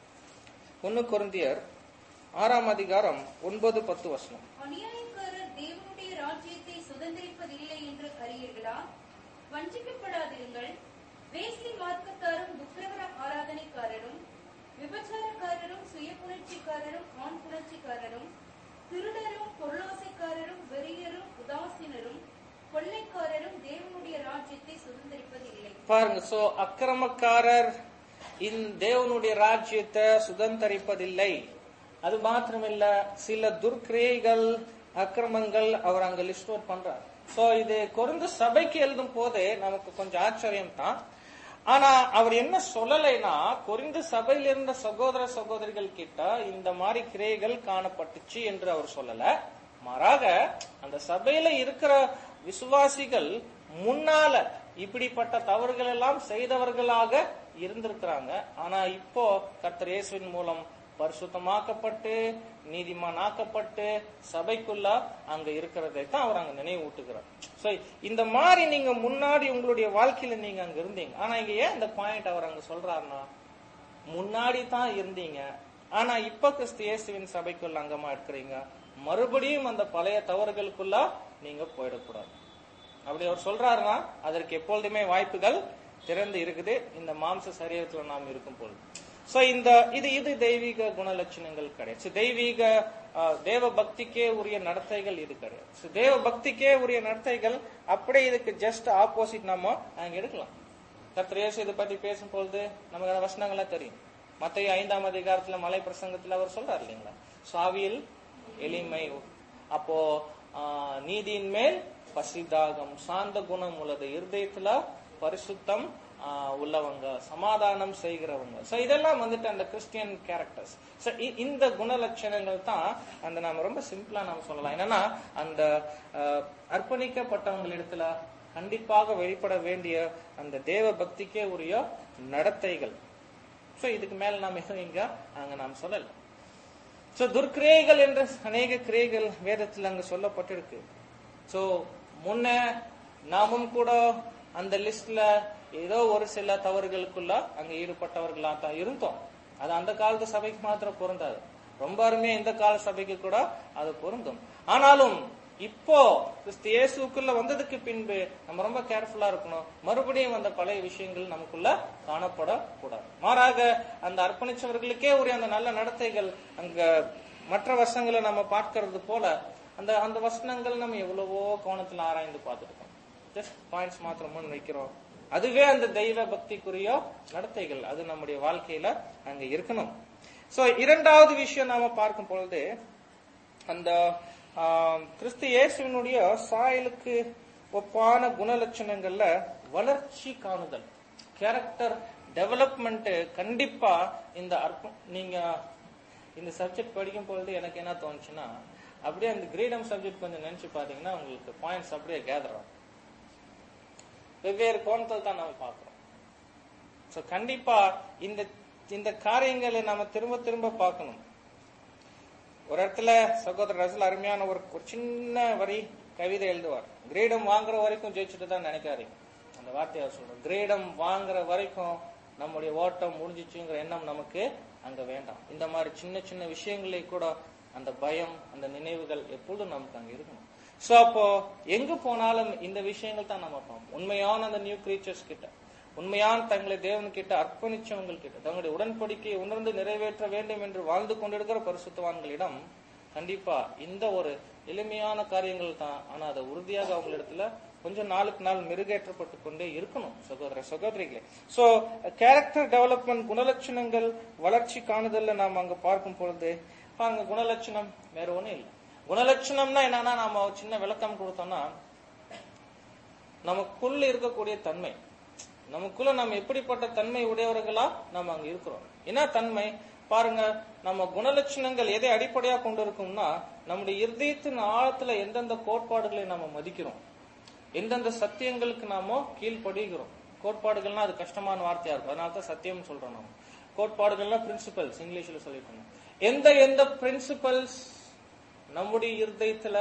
ஒன்னு கொரிந்தியர் ஆறாம் அதிகாரம் ஒன்பது பத்து வசனம் அநியாயக்காரர் தேவனுடைய ராஜ்யத்தை சுதந்திரிப்பதில்லை என்று அறியீர்களா வஞ்சிக்கப்படாதிருங்கள் வேசி மார்க்கத்தாரும் துக்கிரமண ஆராதனைக்காரரும் விபச்சாரக்காரரும் சுய புணர்ச்சிக்காரரும் ஆண் புணர்ச்சிக்காரரும் திருடரும் பொருளாசைக்காரரும் வெறியரும் உதாசீனரும் கொள்ளைக்காரரும் தேவனுடைய ராஜ்யத்தை சுதந்திரிப்பதில்லை பாருங்க சோ அக்கிரமக்காரர் இந்த தேவனுடைய ராஜ்யத்தை சுதந்திரிப்பதில்லை அது மாத்திரமில்ல சில துர்க்கிரியைகள் அக்கிரமங்கள் அவர் அங்க லிஸ்ட் அவுட் பண்றார் சோ இது கொருந்து சபைக்கு எழுதும் போதே நமக்கு கொஞ்சம் ஆச்சரியம் தான் ஆனா அவர் என்ன சொல்லலைன்னா கொரிந்து சபையில் இருந்த சகோதர சகோதரிகள் கிட்ட இந்த மாதிரி கிரைகள் காணப்பட்டுச்சு என்று அவர் சொல்லல மாறாக அந்த சபையில இருக்கிற விசுவாசிகள் முன்னால இப்படிப்பட்ட தவறுகள் எல்லாம் செய்தவர்களாக இருந்திருக்கிறாங்க ஆனா இப்போ கர்த்தர் இயேசுவின் மூலம் பரிசுத்தமாக்கப்பட்டு நீதிமானாக்கப்பட்டு சபைக்குள்ள அங்க இருக்கிறதை தான் அவர் அங்க நினைவு ஊட்டுகிறார் சோ இந்த மாதிரி நீங்க முன்னாடி உங்களுடைய வாழ்க்கையில நீங்க அங்க இருந்தீங்க ஆனா இங்க ஏன் இந்த பாயிண்ட் அவர் அங்க சொல்றாருன்னா முன்னாடி தான் இருந்தீங்க ஆனா இப்ப கிறிஸ்து இயேசுவின் சபைக்குள்ள அங்கமா இருக்கிறீங்க மறுபடியும் அந்த பழைய தவறுகளுக்குள்ள நீங்க போயிடக்கூடாது அப்படி அவர் சொல்றாருன்னா அதற்கு எப்பொழுதுமே வாய்ப்புகள் திறந்து இருக்குது இந்த மாம்ச சரீரத்துல நாம் இருக்கும் பொழுது சோ இந்த இது இது தெய்வீக குணலட்சணங்கள் கிடையாது So, தெய்வீக அஹ், தேவ பக்திக்கே உரிய நடத்தைகள் இது கிடையாது So, தேவ பக்திக்கே உரிய நடத்தைகள் அப்படியே இதுக்கு ஜஸ்ட் ஆப்போசிட் நம்ம அங்க எடுக்கலாம் கர்த்தர் இயேசு இதை பத்தி பேசும்பொழுது நமக்கு அந்த வசனங்கள்லாம் தெரியும் மத்திய ஐந்தாம் அதிகாரத்துல மலை பிரசங்கத்துல அவர் சொல்றாரு இல்லைங்களா சாவியில் எளிமை அப்போ ஆஹ், நீதியின் மேல் பசிதாகம் சாந்த குணம் உள்ளது இருதயத்துல பரிசுத்தம் ஆஹ், உள்ளவங்க சமாதானம் செய்கிறவங்க சோ இதெல்லாம் வந்துட்டு அந்த கிறிஸ்டியன் கேரக்டர்ஸ் சோ இந்த குணலட்சணங்கள் தான் அந்த நாம ரொம்ப சிம்பிளா நாம சொல்லலாம் என்னன்னா அந்த ஆஹ், அர்ப்பணிக்கப்பட்டவங்களிடத்துல கண்டிப்பாக வெளிப்பட வேண்டிய அந்த தேவ பக்திக்கே உரிய நடத்தைகள் சோ இதுக்கு மேல நாம் எதுவும் இங்க அங்க நாம் சொல்லல சோ துர்க்கிரியைகள் என்ற அநேக கிரியைகள் வேதத்தில் அங்க சொல்லப்பட்டிருக்கு சோ முன்ன நாமும் கூட அந்த லிஸ்ட்ல ஏதோ ஒரு சில தவறுகளுக்குள்ள அங்க ஈடுபட்டவர்களா தான் இருந்தோம் அது அந்த காலத்து சபைக்கு மாத்திரம் பொருந்தாது ரொம்ப அருமையா இந்த கால சபைக்கு கூட அது பொருந்தும் ஆனாலும் இப்போ கிறிஸ்து இயேசுக்குள்ள வந்ததுக்கு பின்பு நம்ம ரொம்ப கேர்ஃபுல்லா இருக்கணும் மறுபடியும் அந்த பழைய விஷயங்கள் நமக்குள்ள காணப்படக்கூடாது மாறாக அந்த அர்ப்பணிச்சவர்களுக்கே ஒரு அந்த நல்ல நடத்தைகள் அங்க மற்ற வசங்களை நம்ம பார்க்கறது போல அந்த அந்த வசனங்கள் நம்ம எவ்வளவோ கோணத்துல ஆராய்ந்து பார்த்துருக்கோம் ஜஸ்ட் பாயிண்ட்ஸ் மாத்திரம் முன் வைக்கிறோம் அதுவே அந்த தெய்வ பக்திக்குரிய நடத்தைகள் அது நம்முடைய வாழ்க்கையில அங்க இருக்கணும் சோ இரண்டாவது விஷயம் நாம பார்க்கும் பொழுது அந்த ஆம், கிறிஸ்து இயேசுவினுடைய சாயலுக்கு ஒப்பான குணலட்சணங்கள்ல வளர்ச்சி காணுதல் கேரக்டர் டெவலப்மெண்ட் கண்டிப்பா இந்த அர்ப்பம் நீங்க இந்த சப்ஜெக்ட் படிக்கும் பொழுது எனக்கு என்ன தோணுச்சுன்னா அப்படியே அந்த கிரீடம் சப்ஜெக்ட் கொஞ்சம் நினைச்சு பாத்தீங்கன்னா உங்களுக்கு பாயிண்ட்ஸ் அப்படியே கேதர் ஆகும் வெவ்வேறு கோணத்தில் தான் நம்ம பார்க்கிறோம் சோ கண்டிப்பா இந்த இந்த காரியங்களை நாம திரும்ப திரும்ப பார்க்கணும் ஒரு இடத்துல சகோதரர் ரசல் அருமையான ஒரு ஒரு சின்ன வரி கவிதை எழுதுவார் கிரீடம் வாங்குற வரைக்கும் ஜெயிச்சுட்டு தான் நினைக்காதீங்க அந்த வார்த்தையை அவர் சொல்றார் கிரீடம் வாங்குற வரைக்கும் நம்முடைய ஓட்டம் முடிஞ்சிச்சுங்கிற எண்ணம் நமக்கு அங்க வேண்டாம் இந்த மாதிரி சின்ன சின்ன விஷயங்களே கூட அந்த பயம் அந்த நினைவுகள் எப்பொழுதும் நமக்கு அங்க இருக்கணும் சோ அப்போ எங்க போனாலும் இந்த விஷயங்கள் தான் நம்ம பார்ப்போம் உண்மையான அந்த நியூ கிரீச்சர்ஸ் கிட்ட உண்மையான தங்களை தேவன் கிட்ட அர்ப்பணிச்சவங்க கிட்ட தங்களுடைய உடன்படிக்கையை உணர்ந்து நிறைவேற்ற வேண்டும் என்று வாழ்ந்து கொண்டிருக்கிற பரிசுத்தவான்களிடம் கண்டிப்பா இந்த ஒரு எளிமையான காரியங்கள் தான் ஆனா அதை உறுதியாக அவங்களிடத்துல கொஞ்சம் நாளுக்கு நாள் மெருகேற்றப்பட்டு கொண்டே இருக்கணும் சகோதர சகோதரிகளே சோ கேரக்டர் டெவலப்மெண்ட் குணலட்சணங்கள் வளர்ச்சி காணுதல்ல நாம் அங்க பார்க்கும் பொழுது பாருங்க குணலட்சணம் வேற ஒண்ணும் இல்லை குணலட்சணம்னா என்னன்னா நாம ஒரு சின்ன விளக்கம் கொடுத்தோம்னா நமக்குள்ள இருக்கக்கூடிய தன்மை நமக்குள்ள நம்ம எப்படிப்பட்ட தன்மை உடையவர்களா நம்ம அங்க இருக்கிறோம் என்ன தன்மை பாருங்க நம்ம குணலட்சணங்கள் எதை அடிப்படையா கொண்டு இருக்கும்னா நம்முடைய இருதயத்தின் ஆழத்துல எந்தெந்த கோட்பாடுகளை நாம மதிக்கிறோம் எந்தெந்த சத்தியங்களுக்கு நாம கீழ்ப்படுகிறோம் கோட்பாடுகள்னா அது கஷ்டமான வார்த்தையா இருக்கும் அதனால தான் சத்தியம் சொல்றோம் நம்ம கோட்பாடுகள்னா பிரின்சிபல்ஸ் இங்கிலீஷ்ல சொல்லிட்டு எந்த எந்த பிரின்சிபல்ஸ் நம்முடைய இருதயத்துல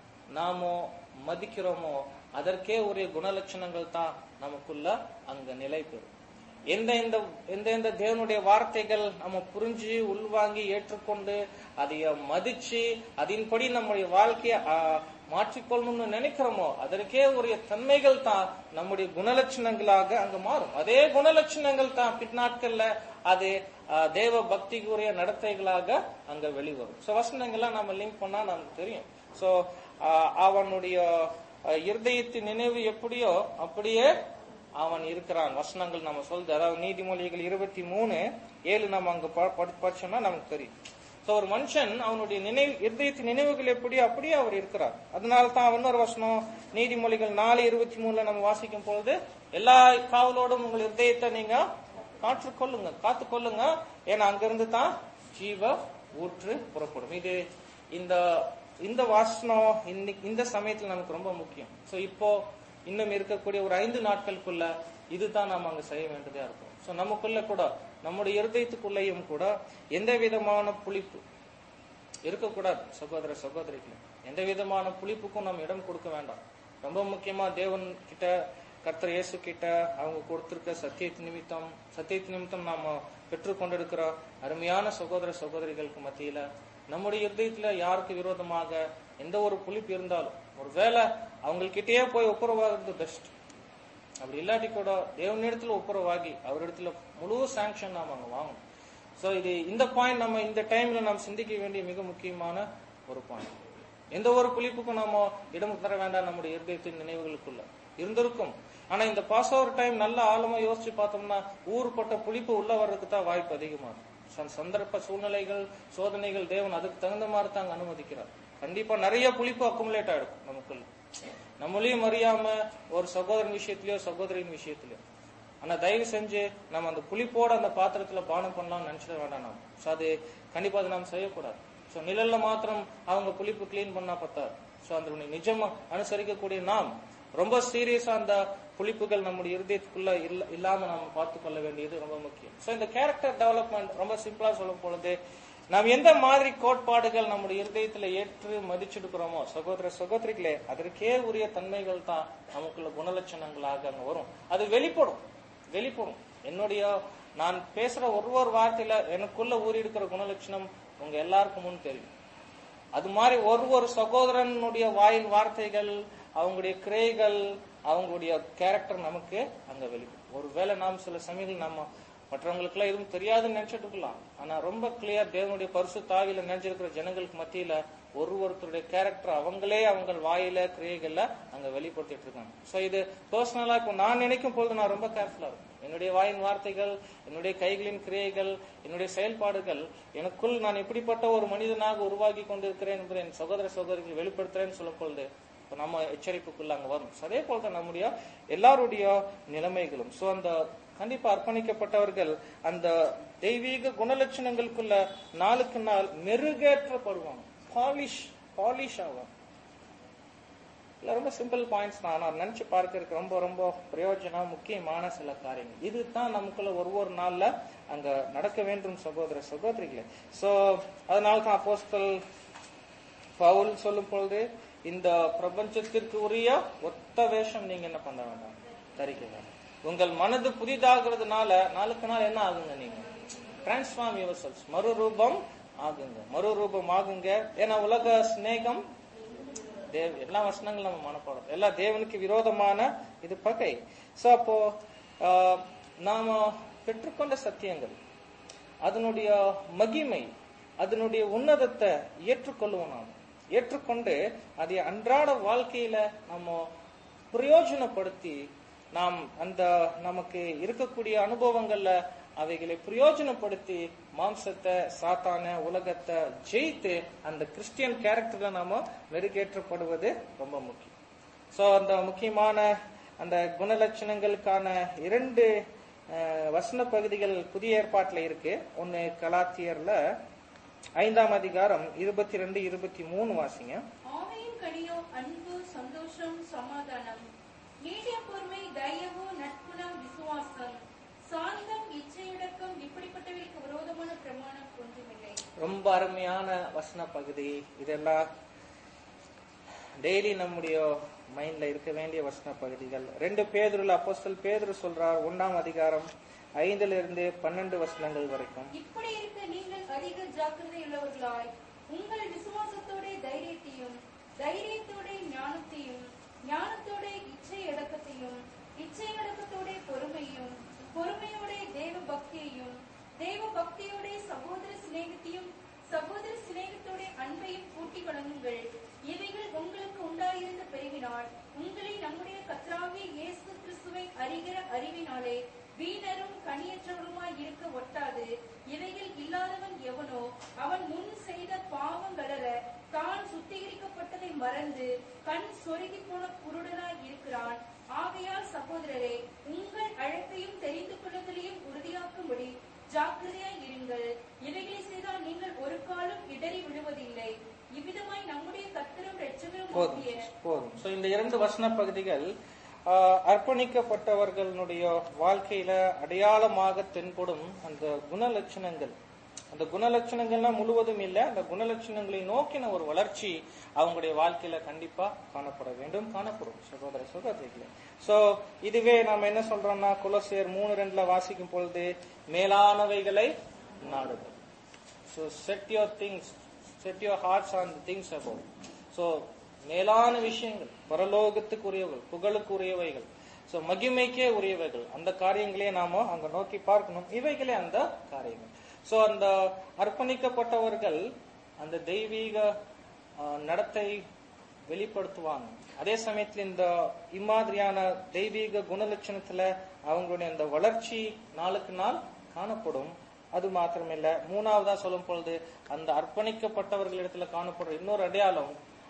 நாமோ மதிக்கிறோமோ அதற்கே உரிய குணலட்சணங்கள் தான் நமக்குள்ள அங்க நிலை பெறும் எந்த எந்த எந்த எந்த தேவனுடைய வார்த்தைகள் நம்ம புரிஞ்சு உள்வாங்கி ஏற்றுக்கொண்டு அதைய மதிச்சு அதன்படி நம்முடைய வாழ்க்கைய ஆ, மாற்றிக்கொள்ளணும்னு நினைக்கிறோமோ அதற்கே உரிய தன்மைகள் தான் நம்முடைய குணலட்சணங்களாக அங்க மாறும் அதே குணலட்சணங்கள் தான் பின்னாட்கள்ல அது ஆ, தேவ பக்திக்குரிய நடத்தைகளாக அங்க வெளிவரும் சோ வசனங்கள்லாம் நம்ம லிங்க் பண்ணா நமக்கு தெரியும் சோ அவனுடைய ஆ, இருதயத்தின் நினைவு எப்படியோ அப்படியே அவன் இருக்கிறான் வசனங்கள் நம்ம சொல்லுது அதாவது நீதிமொழிகள் இருபத்தி மூணு ஏழு நம்ம அங்க ப- படி- படிச்சோம்னா நமக்கு தெரியும் சோ ஒரு மனுஷன் அவனுடைய நினைவு இருதயத்தின் நினைவுகள் எப்படி அப்படியே அவர் இருக்கிறார் அதனால தான் இன்னொரு வசனம் நீதிமொழிகள் நாலு இருபத்தி மூணுல நம்ம வாசிக்கும் பொழுது எல்லா காவலோடும் உங்கள் இருதயத்தை நீங்க காற்றுக் கொள்ளுங்க காத்து கொள்ளுங்க ஏன்னா அங்கிருந்து தான் ஜீவ ஊற்று புறப்படும் இது இந்த இந்த வாசனம் இன்னைக்கு இந்த சமயத்துல நமக்கு ரொம்ப முக்கியம் சோ இப்போ இன்னும் இருக்கக்கூடிய ஒரு ஐந்து நாட்களுக்குள்ள இதுதான் நாம அங்க செய்ய வேண்டியதா இருக்கும் சோ நமக்குள்ள கூட நம்முடைய இருதயத்துக்குள்ளேயும் கூட எந்த விதமான புளிப்பு இருக்கக்கூடாது சகோதர சகோதரிகளே எந்த விதமான புளிப்புக்கும் நம்ம இடம் கொடுக்க வேண்டாம் ரொம்ப முக்கியமா தேவன் கிட்ட கர்த்தர் இயேசு கிட்ட அவங்க கொடுத்திருக்க சத்தியத்து நிமித்தம் சத்தியத்து நிமித்தம் நாம பெற்றுக்கொண்டிருக்கிற அருமையான சகோதர சகோதரிகளுக்கு மத்தியில நம்முடைய இருதயத்துல யாருக்கு விரோதமாக எந்த ஒரு புளிப்பு இருந்தாலும் ஒருவேளை அவங்கள்கிட்டயே போய் ஒப்புரவாகிறது பெஸ்ட் அப்படி இல்லாட்டி கூட தேவனிடத்துல ஒப்புரவாகி அவரிடத்துல முழு சாங்ஷன் நாம அங்க வாங்கணும் சோ இது இந்த பாயிண்ட் நம்ம இந்த டைம்ல நாம் சிந்திக்க வேண்டிய மிக முக்கியமான ஒரு பாயிண்ட் எந்த ஒரு புளிப்புக்கும் நாம இடம் தர வேண்டாம் நம்முடைய இருதயத்தின் நினைவுகளுக்குள்ள இருந்திருக்கும் ஆனா இந்த பாஸ் ஓவர் டைம் நல்ல ஆழமா யோசிச்சு பார்த்தோம்னா ஊறுபட்ட புளிப்பு உள்ள வர்றதுக்கு தான் வாய்ப்பு அதிகமா இருக்கும். சந்த- சந்தர்ப்ப சூழ்நிலைகள் சோதனைகள் தேவன் அதுக்கு தகுந்த மாதிரி தாங்க அனுமதிக்கிறார் கண்டிப்பா நிறைய புளிப்பு அக்குமுலேட் ஆயிடும் நமக்குள்ள நம்மளையும் அறியாம ஒரு சகோதரன் விஷயத்திலயோ சகோதரின் விஷயத்திலயோ ஆனா தயவு செஞ்சு நம்ம அந்த புளிப்போட அந்த பாத்திரத்துல பானம் பண்ணலாம்னு நினைச்சிட வேண்டாம் நாம் சோ அது கண்டிப்பா அதை நாம் செய்யக்கூடாது சோ நிழல்ல மாத்திரம் அவங்க புளிப்பு கிளீன் பண்ணா பத்தாது சோ அந்த நிஜமா அனுசரிக்கக்கூடிய நாம் ரொம்ப சீரியஸா அந்த புளிப்புகள் நம்முடைய இருதயத்துக்குள்ள இல்ல இல்லாம நாம பார்த்து கொள்ள வேண்டியது ரொம்ப முக்கியம் சோ இந்த கேரக்டர் டெவலப்மெண்ட் ரொம்ப சிம்பிளா சொல்லும் பொழுது நாம் எந்த மாதிரி கோட்பாடுகள் நம்முடைய இருதயத்துல ஏற்று மதிச்செடுக்கிறோமோ சகோதர சகோதரிகளே அதற்கே உரிய தன்மைகள் தான் நமக்குள்ள குணலட்சணங்களாக அங்க வரும் அது வெளிப்படும் வெளிப்படும் என்னுடைய நான் பேசுற ஒரு ஒரு வார்த்தையில எனக்குள்ள ஊறி இருக்கிற குணலட்சணம் உங்க எல்லாருக்கும் முன் தெரியும் அது மாதிரி ஒரு ஒரு சகோதரனுடைய வாயின் வார்த்தைகள் அவங்களுடைய கிரைகள் அவங்களுடைய கேரக்டர் நமக்கு அங்க வெளிப்படும் ஒருவேளை நாம் சில சமயங்கள் நம்ம மற்றவங்களுக்குலாம் எதுவும் தெரியாதுன்னு நினைச்சிட்டு இருக்கலாம் ஆனா ரொம்ப கிளியர் தேவனுடைய பரிசு தாவில நினைச்சிருக்கிற ஜனங்களுக்கு மத்தியில ஒரு ஒருத்தருடைய கேரக்டர் அவங்களே அவங்க வாயில கிரியைகள்ல அங்க வெளிப்படுத்திட்டு இருக்காங்க சோ இது பர்சனலா இப்போ நான் நினைக்கும் பொழுது நான் ரொம்ப கேர்ஃபுல்லா இருக்கும் என்னுடைய வாயின் வார்த்தைகள் என்னுடைய கைகளின் கிரியைகள் என்னுடைய செயல்பாடுகள் எனக்குள் நான் எப்படிப்பட்ட ஒரு மனிதனாக உருவாகி கொண்டிருக்கிறேன் என்பதை என் சகோதர சகோதரிகள் வெளிப்படுத்துறேன்னு சொல்லும் பொழுது இப்ப நம்ம எச்சரிப்புக்குள்ள அங்க வரும் So, அதே போலதான் நம்முடைய எல்லாருடைய நிலைமைகளும் சோ அந்த கண்டிப்பா அர்ப்பணிக்கப்பட்டவர்கள் அந்த தெய்வீக குணலட்சணங்களுக்குள்ள நாளுக்கு நாள் மெருகேற்றப்படுவாங்க பாலிஷ் பாலிஷ் ஆகும் இல்ல ரொம்ப சிம்பிள் பாயிண்ட்ஸ் தான் நான் நினைச்சு பார்க்கறதுக்கு ரொம்ப ரொம்ப பிரயோஜனம் முக்கியமான சில காரியங்கள் இதுதான் நமக்குள்ள ஒரு ஒரு நாள்ல அங்க நடக்க வேண்டும் சகோதர சகோதரிகளே சோ அதனால தான் அப்போஸ்தல் பவுல் சொல்லும் பொழுது இந்த பிரபஞ்சத்திற்கு உரிய ஒத்த வேஷம் நீங்க என்ன பண்ண வேண்டாம் தரிக்க வேண்டாம் உங்கள் மனது புதிதாகிறதுனால நாளுக்கு நாள் என்ன ஆகுங்க நீங்க டிரான்ஸ்ஃபார்ம் யுவர் செல்ஸ் மறுரூபம் ஆகுங்க மறுரூபம் ஆகுங்க ஏன்னா உலக சிநேகம் தேவ் எல்லா வசனங்களும் நம்ம மனப்பாடம் எல்லா தேவனுக்கு விரோதமான இது பகை சோ அப்போ ஆஹ், நாம பெற்றுக்கொண்ட சத்தியங்கள் அதனுடைய மகிமை அதனுடைய உன்னதத்தை ஏற்றுக்கொள்வோம் நாம் ஏற்றுக்கொண்டு அதை அன்றாட வாழ்க்கையில நம்ம பிரயோஜனப்படுத்தி நாம் அந்த நமக்கு இருக்கக்கூடிய அனுபவங்கள்ல அவைகளை பிரயோஜனப்படுத்தி மாம்சத்தை சாத்தான உலகத்தை ஜெயித்து அந்த கிறிஸ்டியன் கேரக்டர்ல நாம மெருகேற்றப்படுவது ரொம்ப முக்கியம் சோ அந்த முக்கியமான அந்த குணலட்சணங்களுக்கான இரண்டு அஹ், வசன பகுதிகள் புதிய ஏற்பாட்டுல இருக்கு ஒன்னு கலாத்தியர்ல ஐந்தாம் அதிகாரம் இருபத்தி ரெண்டு இருபத்தி மூணு வாசிங்க ஆவியின் கனியோ அன்பு சந்தோஷம் சமாதானம் நீடிய பொறுமை தயவு நட்புணம் விசுவாசம் சாந்தம் இச்சையடக்கம் இப்படிப்பட்டவர்களுக்கு விரோதமான பிரமாணம் ஒன்றுமில்லை ரொம்ப அருமையான வசன பகுதி இதெல்லாம் டெய்லி நம்முடைய மைண்ட்ல இருக்க வேண்டிய வசன பகுதிகள் ரெண்டு பேதுருல அப்போஸ்தல் பேதுரு சொல்றார் ஒண்ணாம் அதிகாரம் ஐந்துல இருந்து பன்னெண்டு வசனங்கள் வரைக்கும் இப்படி இருக்க நீங்கள் அதிக ஜாக்கிரதை உள்ளவர்களாய் உங்கள் விசுவாசத்தோட தைரியத்தையும் தைரியத்தோட ஞானத்தையும் ஞானத்தோட இச்சை அடக்கத்தையும் இச்சை அடக்கத்தோட பொறுமையும் பொறுமையோட தேவ பக்தியையும் தேவ பக்தியோட சகோதர சிநேகத்தையும் சகோதர சிநேகத்தோட அன்பையும் கூட்டி வழங்குங்கள் இவைகள் உங்களுக்கு உண்டாயிருந்த பிரிவினால் உங்களை நம்முடைய கர்த்தராகிய இயேசு கிறிஸ்துவை அறிகிற அறிவினாலே வீணரும் கனியற்றவருமாய் இருக்க ஒட்டாது இவைகள் இல்லாதவன் எவனோ அவன் முன் செய்த பாவங்களற தான் சுத்திகரிக்கப்பட்டதை மறந்து கண் சொருகி போன குருடனாய் இருக்கிறான் ஆகையால் சகோதரரே உங்கள் அழைப்பையும் தெரிந்து கொள்ளுதலையும் உறுதியாக்கும்படி ஜாக்கிரதையாய் இருங்கள் இவைகளை செய்தால் நீங்கள் ஒரு காலம் இடறி விழுவதில்லை இவ்விதமாய் நம்முடைய கர்த்தரும் இரட்சகரும் போதும் ஆகிய போதும் சோ இந்த இரண்டு வசன பகுதிகள் ஆஹ், அர்ப்பணிக்கப்பட்டவர்களுடைய வாழ்க்கையில அடையாளமாக தென்படும் அந்த குணலட்சணங்கள் அந்த குணலட்சணங்கள்னா முழுவதும் இல்ல அந்த குணலட்சணங்களை நோக்கின ஒரு வளர்ச்சி அவங்களுடைய வாழ்க்கையில கண்டிப்பா காணப்பட வேண்டும் காணப்படும் சகோதர சகோதரிகளே சோ இதுவே நாம என்ன சொல்றோம்னா குலசேர் மூணு ரெண்டுல வாசிக்கும் பொழுது மேலானவைகளை நாடுகள் So set your things, set your hearts on the things above. So மேலான விஷயங்கள் பரலோகத்துக்குரியவர்கள் புகழுக்குரியவைகள் சோ மகிமைக்கே உரியவைகள் அந்த காரியங்களே நாம அங்க நோக்கி பார்க்கணும் இவைகளே அந்த காரியங்கள் சோ அந்த அர்ப்பணிக்கப்பட்டவர்கள் அந்த தெய்வீக ஆஹ், நடத்தை வெளிப்படுத்துவாங்க அதே சமயத்துல இந்த இம்மாதிரியான தெய்வீக குணலட்சணத்துல அவங்களுடைய அந்த வளர்ச்சி நாளுக்கு நாள் காணப்படும் அது மாத்திரமில்ல மூணாவதா சொல்லும் பொழுது அந்த அர்ப்பணிக்கப்பட்டவர்களிடத்துல காணப்படுற இன்னொரு அடையாளம்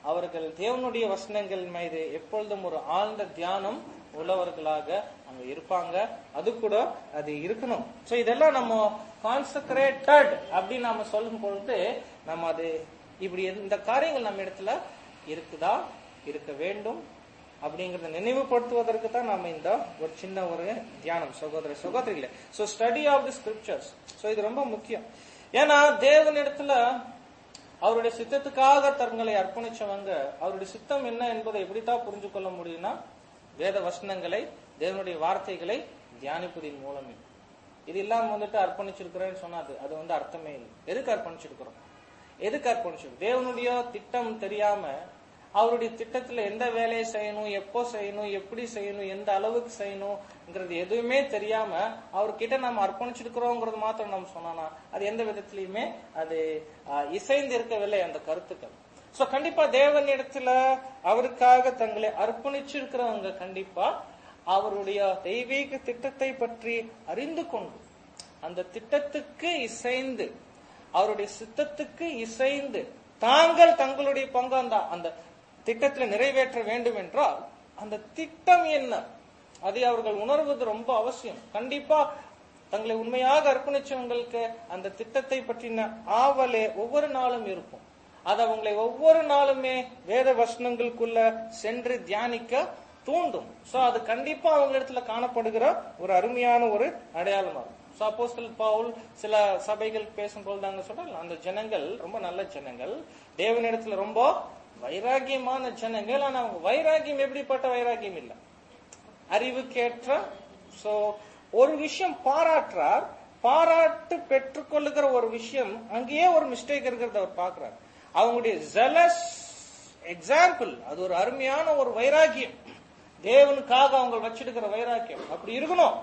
அவர்கள் தேவனுடைய வசனங்கள் மீது எப்பொழுதும் ஒரு ஆழ்ந்த தியானம் உள்ளவர்களாக அங்க இருப்பாங்க அது கூட அது இருக்கணும் சோ இதெல்லாம் நம்ம கான்சக்ரேட்டட் அப்படின்னு நாம சொல்லும் பொழுது நம்ம அது இப்படி இந்த காரியங்கள் நம்ம இடத்துல இருக்குதா இருக்க வேண்டும் அப்படிங்கறத நினைவுபடுத்துவதற்கு தான் நாம இந்த ஒரு சின்ன ஒரு தியானம் சகோதர சகோதரிகளே so study of the scriptures so இது ரொம்ப முக்கியம் ஏன்னா தேவனிடத்துல அவருடைய சித்தத்துக்காக தங்களை அர்ப்பணிச்சவங்க அவருடைய சித்தம் என்ன என்பதை எப்படித்தான் புரிஞ்சு கொள்ள முடியும்னா வேத வசனங்களை தேவனுடைய வார்த்தைகளை தியானிப்பதின் மூலமே இது இல்லாம வந்துட்டு அர்ப்பணிச்சிருக்கிறேன்னு சொன்னா அது அது வந்து அர்த்தமே இல்லை எதுக்கு அர்ப்பணிச்சிருக்கிறோம் எதுக்கு அர்ப்பணிச்சிருக்கோம் தேவனுடைய திட்டம் தெரியாம அவருடைய திட்டத்துல எந்த வேலையை செய்யணும் எப்போ செய்யணும் எப்படி செய்யணும் எந்த அளவுக்கு செய்யணும்ங்கிறது எதுவுமே தெரியாம அவர்கிட்ட நம்ம அர்ப்பணிச்சிருக்கிறோங்கிறது மாத்திரம் நம்ம சொன்னா அது எந்த விதத்திலயுமே அது ஆஹ், இசைந்து இருக்கவில்லை அந்த கருத்துக்கள் சோ கண்டிப்பா தேவன் இடத்துல அவருக்காக தங்களை அர்ப்பணிச்சிருக்கிறவங்க கண்டிப்பா அவருடைய தெய்வீக திட்டத்தை பற்றி அறிந்து கொண்டு அந்த திட்டத்துக்கு இசைந்து அவருடைய சித்தத்துக்கு இசைந்து தாங்கள் தங்களுடைய பங்கு அந்த அந்த திட்டத்தில் நிறைவேற்ற வேண்டும் என்றால் அந்த திட்டம் என்ன அதை அவர்கள் உணர்வது ரொம்ப அவசியம் கண்டிப்பா தங்களை உண்மையாக அர்ப்பணிச்சவங்களுக்கு அந்த திட்டத்தை பற்றின ஆவலே ஒவ்வொரு நாளும் இருக்கும் அது அவங்களை ஒவ்வொரு நாளுமே வேத வசனங்களுக்குள்ள சென்று தியானிக்க தூண்டும் சோ அது கண்டிப்பா அவங்க இடத்துல காணப்படுகிற ஒரு அருமையான ஒரு அடையாளமா இருக்கும் சோ அப்போஸ்தலர் பவுல் சில சபைகள் பேசும்போது நாங்க சொல்றோம் அந்த ஜனங்கள் ரொம்ப நல்ல ஜனங்கள் தேவனிடத்துல ரொம்ப வைராகியமான ஜனங்கள் ஆனா அவங்க வைராகியம் எப்படிப்பட்ட வைராகியம் இல்ல அறிவுக்கேற்ற சோ ஒரு விஷயம் பாராட்டுறார் பாராட்டு பெற்றுக்கொள்ளுகிற ஒரு விஷயம் அங்கேயே ஒரு மிஸ்டேக் இருக்கிறத அவர் பார்க்கிறார் அவங்களுடைய ஜெலஸ் எக்ஸாம்பிள் அது ஒரு அருமையான ஒரு வைராகியம் தேவனுக்காக அவங்க வச்சிருக்கிற வைராக்கியம் அப்படி இருக்கணும்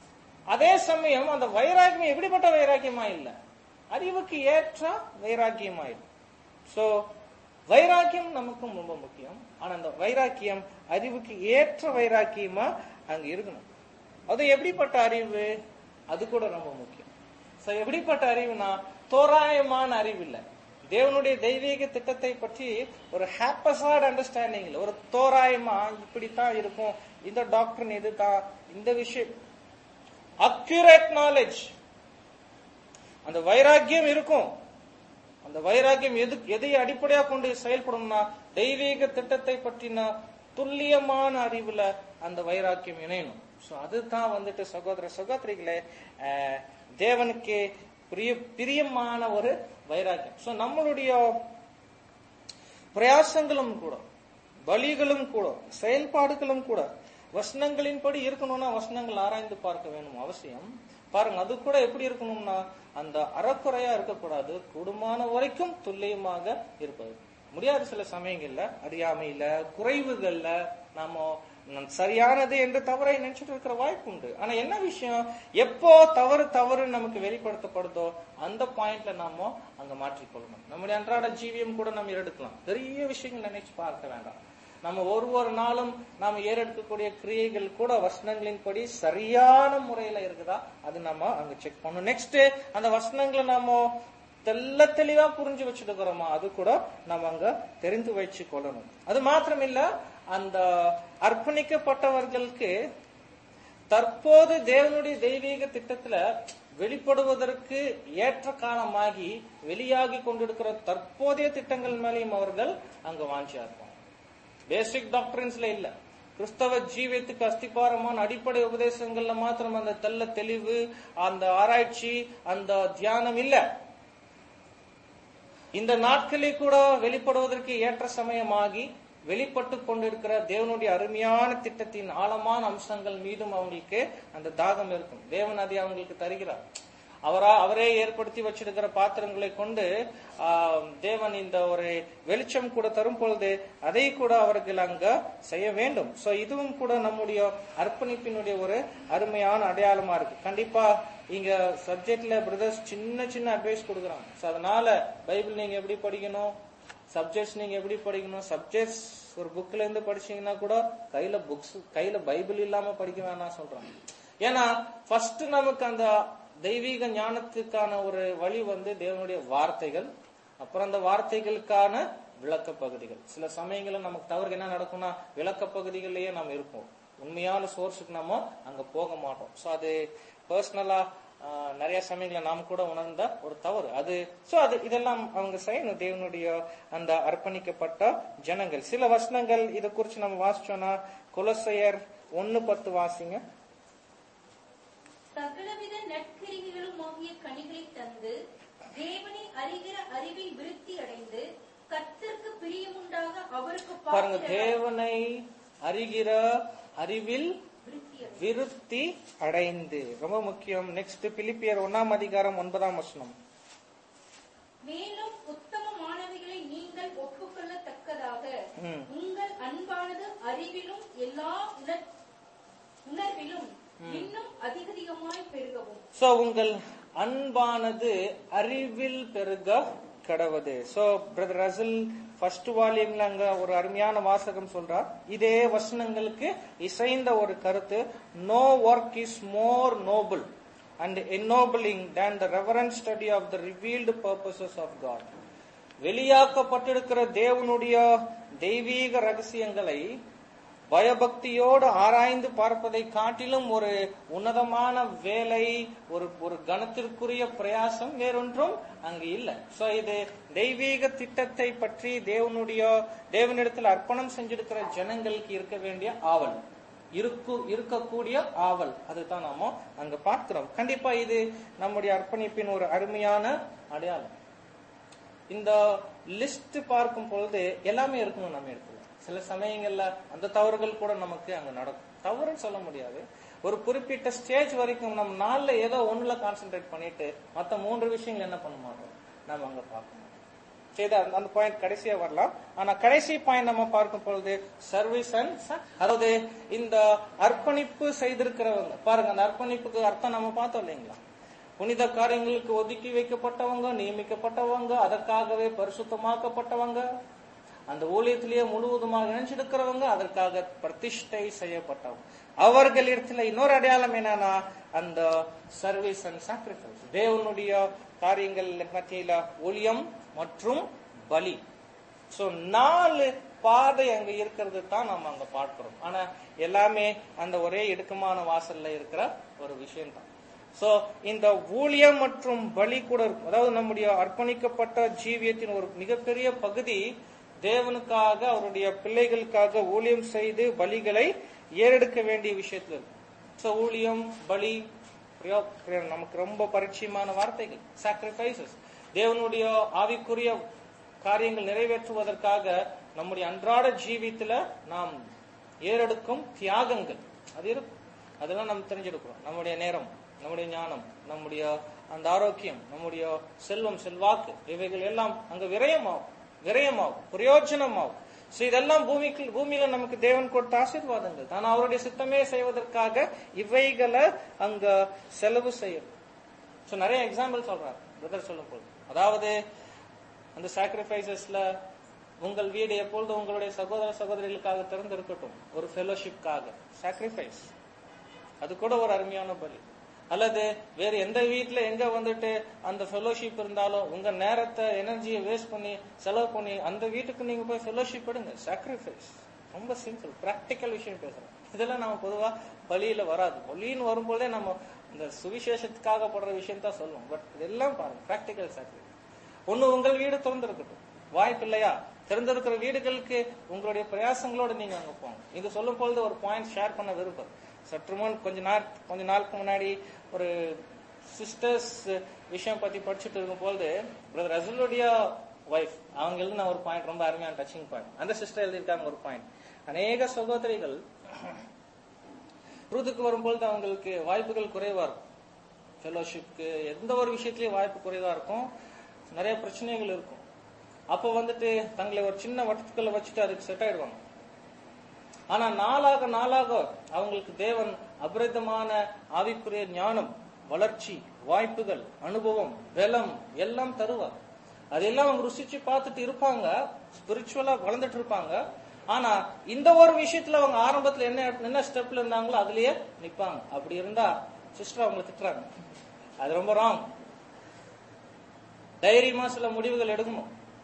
அதே சமயம் அந்த வைராக்கியம் எப்படிப்பட்ட வைராக்கியமா இல்ல அறிவுக்கு ஏற்ற வைராக்கியமா இல்ல சோ வைராக்கியம் நமக்கும் ரொம்ப முக்கியம் ஆனா அந்த வைராக்கியம் அறிவுக்கு ஏற்ற வைராக்கியமா அங்க இருக்கணும் அது எப்படிப்பட்ட அறிவு அது கூட ரொம்ப முக்கியம் சோ எப்படிப்பட்ட அறிவுனா தோராயமான அறிவு இல்ல தேவனுடைய தெய்வீக திட்டத்தை பற்றி ஒரு ஹாப்பசார்ட் அண்டர்ஸ்டாண்டிங் இல்ல ஒரு தோராயமா இப்படித்தான் இருக்கும் இந்த டாக்டர் இதுதான் இந்த விஷயம் அக்யூரேட் நாலேஜ் அந்த வைராக்கியம் இருக்கும் அந்த வைராக்கியம் எது எதை அடிப்படையா கொண்டு செயல்படும்னா தெய்வீக திட்டத்தை பற்றின துல்லியமான அறிவுல அந்த வைராக்கியம் இணையணும் சோ அதுதான் வந்துட்டு சகோதர சகோதரிகளே அஹ், தேவனுக்கு பிரிய பிரியமான ஒரு வைராக்கியம் சோ நம்மளுடைய பிரயாசங்களும் கூட பலிகளும் கூட செயல்பாடுகளும் கூட வசனங்களின்படி இருக்கணும்னா வசனங்கள் ஆராய்ந்து பார்க்க வேணும் அவசியம் பாருங்க அது கூட எப்படி இருக்கணும்னா அந்த அறக்குறையா இருக்கக்கூடாது கூடுமான வரைக்கும் துல்லியமாக இருப்பது முடியாத சில சமயங்கள்ல அறியாமையில குறைவுகள்ல நாம நம் சரியானது என்று தவறை நினைச்சிட்டு இருக்கிற வாய்ப்பு உண்டு ஆனா என்ன விஷயம் எப்போ தவறு தவறு நமக்கு வெளிப்படுத்தப்படுதோ அந்த பாயிண்ட்ல நாம அங்க மாற்றிக்கொள்ளணும் நம்முடைய அன்றாட ஜீவியம் கூட நம்ம எடுக்கலாம் பெரிய விஷயங்கள் நினைச்சு பார்க்க வேண்டாம் நம்ம ஒரு ஒரு நாளும் நாம ஏறெடுக்கக்கூடிய கிரியைகள் கூட வசனங்களின்படி சரியான முறையில இருக்குதா அது நம்ம அங்க செக் பண்ணணும் நெக்ஸ்ட் அந்த வசனங்களை நாம தெல்ல தெளிவா புரிஞ்சு வச்சிருக்கிறோமா அது கூட நம்ம அங்க தெரிந்து வச்சு கொள்ளணும் அது மாத்திரம் இல்ல அந்த அர்ப்பணிக்கப்பட்டவர்களுக்கு தற்போது தேவனுடைய தெய்வீக திட்டத்துல வெளிப்படுவதற்கு ஏற்ற காலமாகி வெளியாகி கொண்டிருக்கிற தற்போதைய திட்டங்கள் மேலேயும் அவர்கள் அங்க வாஞ்சியா இருப்பாங்க பேசிக் டாக்டரின்ஸ்ல இல்ல கிறிஸ்தவ ஜீவியத்துக்கு அஸ்திபாரமான அடிப்படை உபதேசங்கள்ல மாத்திரம் அந்த தெல்ல தெளிவு அந்த ஆராய்ச்சி அந்த தியானம் இல்ல இந்த நாட்களில் கூட வெளிப்படுவதற்கு ஏற்ற சமயமாகி வெளிப்பட்டு கொண்டிருக்கிற தேவனுடைய அருமையான திட்டத்தின் ஆழமான அம்சங்கள் மீதும் அவங்களுக்கு அந்த தாகம் இருக்கும் தேவன் அதை அவங்களுக்கு தருகிறார் அவரா அவரே ஏற்படுத்தி வச்சிருக்கிற பாத்திரங்களை கொண்டு ஆஹ், தேவன் இந்த ஒரு வெளிச்சம் கூட தரும் பொழுது அதை கூட அவர்கள் அங்க செய்ய வேண்டும் சோ இதுவும் கூட நம்முடைய அர்ப்பணிப்பினுடைய ஒரு அருமையான அடையாளமா இருக்கு கண்டிப்பா இங்க சப்ஜெக்ட்ல பிரதர்ஸ் சின்ன சின்ன அட்வைஸ் கொடுக்குறாங்க சோ அதனால பைபிள் நீங்க எப்படி படிக்கணும் சப்ஜெக்ட்ஸ் நீங்க எப்படி படிக்கணும் சப்ஜெக்ட்ஸ் ஒரு புக்ல இருந்து படிச்சீங்கன்னா கூட கையில புக்ஸ் கையில பைபிள் இல்லாம படிக்க வேணாம் சொல்றாங்க ஏன்னா ஃபர்ஸ்ட் நமக்கு அந்த தெய்வீக ஞானத்துக்கான ஒரு வழி வந்து தேவனுடைய வார்த்தைகள் அப்புறம் அந்த வார்த்தைகளுக்கான விளக்க பகுதிகள் சில சமயங்கள்ல நமக்கு தவறு என்ன நடக்கும்னா விளக்க பகுதிகளிலேயே நம்ம இருப்போம் உண்மையான சோர்ஸுக்கு நம்ம அங்க போக மாட்டோம் சோ அது பர்சனலா நிறைய சமயங்கள நாம் கூட உணர்ந்த ஒரு தவறு அது சோ அது இதெல்லாம் அவங்க செய்யணும் தேவனுடைய அந்த அர்ப்பணிக்கப்பட்ட ஜனங்கள் சில வசனங்கள் இதை குறிச்சு நம்ம வாசிச்சோம்னா குலசையர் ஒன்னு பத்து வாசிங்க சகலவித நற்கிரிகளும் ஆகிய கனிகளை தந்து தேவனை அறிகிற அறிவில் விருத்தி அடைந்து கர்த்தருக்கு பிரியமுண்டாக அவருக்கு பாருங்க பாத்திரராய் தேவனை அறிகிற அறிவில் விருத்தி அடைந்து விருத்தி அடைந்து ரொம்ப முக்கியம் நெக்ஸ்ட் பிலிப்பியர் ஒன்னாம் அதிகாரம் ஒன்பதாம் வசனம் மேலும் உத்தமமானவைகளை நீங்கள் ஒப்புக்கொள்ளத்தக்கதாக ம். உங்கள் அன்பானது அறிவிலும் எல்லா உணர் உணர்விலும் இன்னும் அதிகதிகமாய் பெருகவும் சோ உங்கள் அன்பானது அறிவில் பெருக கடவுது சோ பிரதர் ரசில் ஃபர்ஸ்ட் வால்யூம்ல அங்க ஒரு அருமையான வாசகம் சொல்றார் இதே வசனங்களுக்கு இசைந்த ஒரு கருத்து no work is more noble and ennobling than the reverent study of the revealed purposes of God வெளியாக்கப்பட்டிருக்கிற தேவனுடைய தெய்வீக ரகசியங்களை பயபக்தியோடு ஆராய்ந்து பார்ப்பதை காட்டிலும் ஒரு உன்னதமான வேலை ஒரு ஒரு கணத்திற்குரிய பிரயாசம் வேறொன்றும் அங்கு இல்லை சோ இது தெய்வீக திட்டத்தை பற்றி தேவனுடைய தேவனிடத்தில் அர்ப்பணம் செஞ்சிருக்கிற ஜனங்களுக்கு இருக்க வேண்டிய ஆவல் இருக்கு இருக்கக்கூடிய ஆவல் அதுதான் நாம அங்க பார்க்கிறோம் கண்டிப்பா இது நம்முடைய அர்ப்பணிப்பின் ஒரு அருமையான அடையாளம் இந்த லிஸ்ட் பார்க்கும் பொழுது எல்லாமே இருக்கணும் நம்ம இடத்துல சில சமயங்கள்ல அந்த தவறுகள் கூட நமக்கு அங்க நடக்கும் தவறுன்னு சொல்ல முடியாது ஒரு குறிப்பிட்ட ஸ்டேஜ் வரைக்கும் நம்ம நாள்ல ஏதோ ஒண்ணுல கான்சென்ட்ரேட் பண்ணிட்டு மத்த மூன்று விஷயங்கள் என்ன பண்ண மாட்டோம் நம்ம அங்க பார்க்க மாட்டோம் சரி அந்த- அந்த பாயிண்ட் கடைசியா வரலாம் ஆனா கடைசி பாயிண்ட் நம்ம பார்க்கும் பொழுது சர்வீஸ் அண்ட் அதாவது இந்த அர்ப்பணிப்பு செய்திருக்கிறவங்க பாருங்க அந்த அர்ப்பணிப்புக்கு அர்த்தம் நம்ம பார்த்தோம் இல்லைங்களா புனித காரியங்களுக்கு ஒதுக்கி வைக்கப்பட்டவங்க நியமிக்கப்பட்டவங்க அதற்காகவே பரிசுத்தமாக்கப்பட்டவங்க அந்த ஊழியத்திலேயே முழுவதுமாக இணைஞ்சிருக்கிறவங்க அதற்காக பிரதிஷ்டை செய்யப்பட்டவங்க அவர்களிடத்துல இன்னொரு அடையாளம் என்னன்னா அந்த சர்வீஸ் அண்ட் சாக்ரிஃபைஸ் தேவனுடைய காரியங்கள் மத்தியில ஊழியம் மற்றும் பலி சோ நாலு பாதை அங்க இருக்கிறது தான் நம்ம அங்க பார்க்கிறோம் ஆனா எல்லாமே அந்த ஒரே இடுக்கமான வாசல்ல இருக்கிற ஒரு விஷயம் தான் சோ இந்த ஊழியம் மற்றும் பலி கூட இருக்கும் அதாவது நம்முடைய அர்ப்பணிக்கப்பட்ட ஜீவியத்தின் ஒரு மிகப்பெரிய பகுதி தேவனுக்காக அவருடைய பிள்ளைகளுக்காக ஊழியம் செய்து பலிகளை ஏறெடுக்க வேண்டிய விஷயத்துல இருக்கு சோ ஊழியம் பலி பிரியோ- பிரியோ, நமக்கு ரொம்ப பரிச்சயமான வார்த்தைகள் சாக்ரிஃபைசஸ் தேவனுடைய ஆவிக்குரிய காரியங்கள் நிறைவேற்றுவதற்காக நம்முடைய அன்றாட ஜீவித்துல நாம் ஏறெடுக்கும் தியாகங்கள் அது இருக்கும் அதெல்லாம் நம்ம தெரிஞ்சிருக்கிறோம் நம்முடைய நேரம் நம்முடைய ஞானம் நம்முடைய அந்த ஆரோக்கியம் நம்முடைய செல்வம் செல்வாக்கு இவைகள் எல்லாம் அங்க விரயமாகும் விரயமாகும் பிரயோஜனமாகும் சோ இதெல்லாம் பூமிக்கு பூமியில நமக்கு தேவன் கொடுத்த ஆசீர்வாதங்கள் தான் அவருடைய சித்தமே செய்வதற்காக இவைகளை அங்க செலவு செய்யணும் சோ நிறைய எக்ஸாம்பிள் சொல்றாரு பிரதர் சொல்லும் போது அதாவது அந்த சாக்ரிஃபைசஸ்ல உங்கள் வீடு எப்பொழுது உங்களுடைய சகோதர சகோதரிகளுக்காக திறந்திருக்கட்டும் ஒரு ஃபெலோஷிப்காக சாக்ரிஃபைஸ் அது கூட ஒரு அருமையான பலி அல்லது வேற எந்த வீட்ல எங்க வந்துட்டு அந்த ஃபெலோஷிப் இருந்தாலும் உங்க நேரத்தை எனர்ஜியை வேஸ்ட் பண்ணி செலவு பண்ணி அந்த வீட்டுக்கு நீங்க போய் ஃபெலோஷிப் எடுங்க சாக்ரிஃபைஸ் ரொம்ப சிம்பிள் பிராக்டிக்கல் விஷயம் பேசுறோம் இதெல்லாம் நம்ம பொதுவா பலியில வராது பலின்னு வரும்போதே நம்ம இந்த சுவிசேஷத்துக்காக படுற விஷயம் தான் சொல்லுவோம் பட் இதெல்லாம் பாருங்க பிராக்டிக்கல் சாக்ரிஃபைஸ் ஒண்ணு உங்கள் வீடு திறந்திருக்கட்டும் வாய்ப்பு இல்லையா திறந்திருக்கிற வீடுகளுக்கு உங்களுடைய பிரயாசங்களோட நீங்க அங்க போங்க இது சொல்லும் பொழுது ஒரு பாயிண்ட் ஷேர் பண்ண விருப்பம் சற்று முன் கொஞ்ச நாள் கொஞ்ச நாளுக்கு முன்னாடி ஒரு சிஸ்டர்ஸ் விஷயம் பத்தி படிச்சுட்டு இருக்கும் பொழுது பிரதர் ரசலுடைய ஒய்ஃப் அவங்க எழுதின ஒரு பாயிண்ட் ரொம்ப அருமையான டச்சிங் பாயிண்ட் அந்த சிஸ்டர் எழுதியிருக்காங்க ஒரு பாயிண்ட் அநேக சகோதரிகள் ருதுக்கு வரும்பொழுது அவங்களுக்கு வாய்ப்புகள் குறைவா இருக்கும் ஃபெலோஷிப்க்கு எந்த ஒரு விஷயத்திலயும் வாய்ப்பு குறைவா இருக்கும் நிறைய பிரச்சனைகள் இருக்கும் அப்ப வந்துட்டு தங்களை ஒரு சின்ன வட்டத்துக்குள்ள வச்சுட்டு அதுக்கு செட் ஆயிடுவாங்க ஆனா நாளாக நாளாக அவங்களுக்கு தேவன் அபரிதமான ஆவிக்குரிய ஞானம் வளர்ச்சி வாய்ப்புகள் அனுபவம் பலம் எல்லாம் தருவார் அதெல்லாம் அவங்க ருசிச்சு பார்த்துட்டு இருப்பாங்க ஸ்பிரிச்சுவலா வளர்ந்துட்டு இருப்பாங்க ஆனா இந்த ஒரு விஷயத்துல அவங்க ஆரம்பத்துல என்ன என்ன ஸ்டெப்ல இருந்தாங்களோ அதுலயே நிப்பாங்க அப்படி இருந்தா சிஸ்டர் அவங்க திட்டுறாங்க அது ரொம்ப ராங் தைரியமா சில முடிவுகள் எடுக்கணும்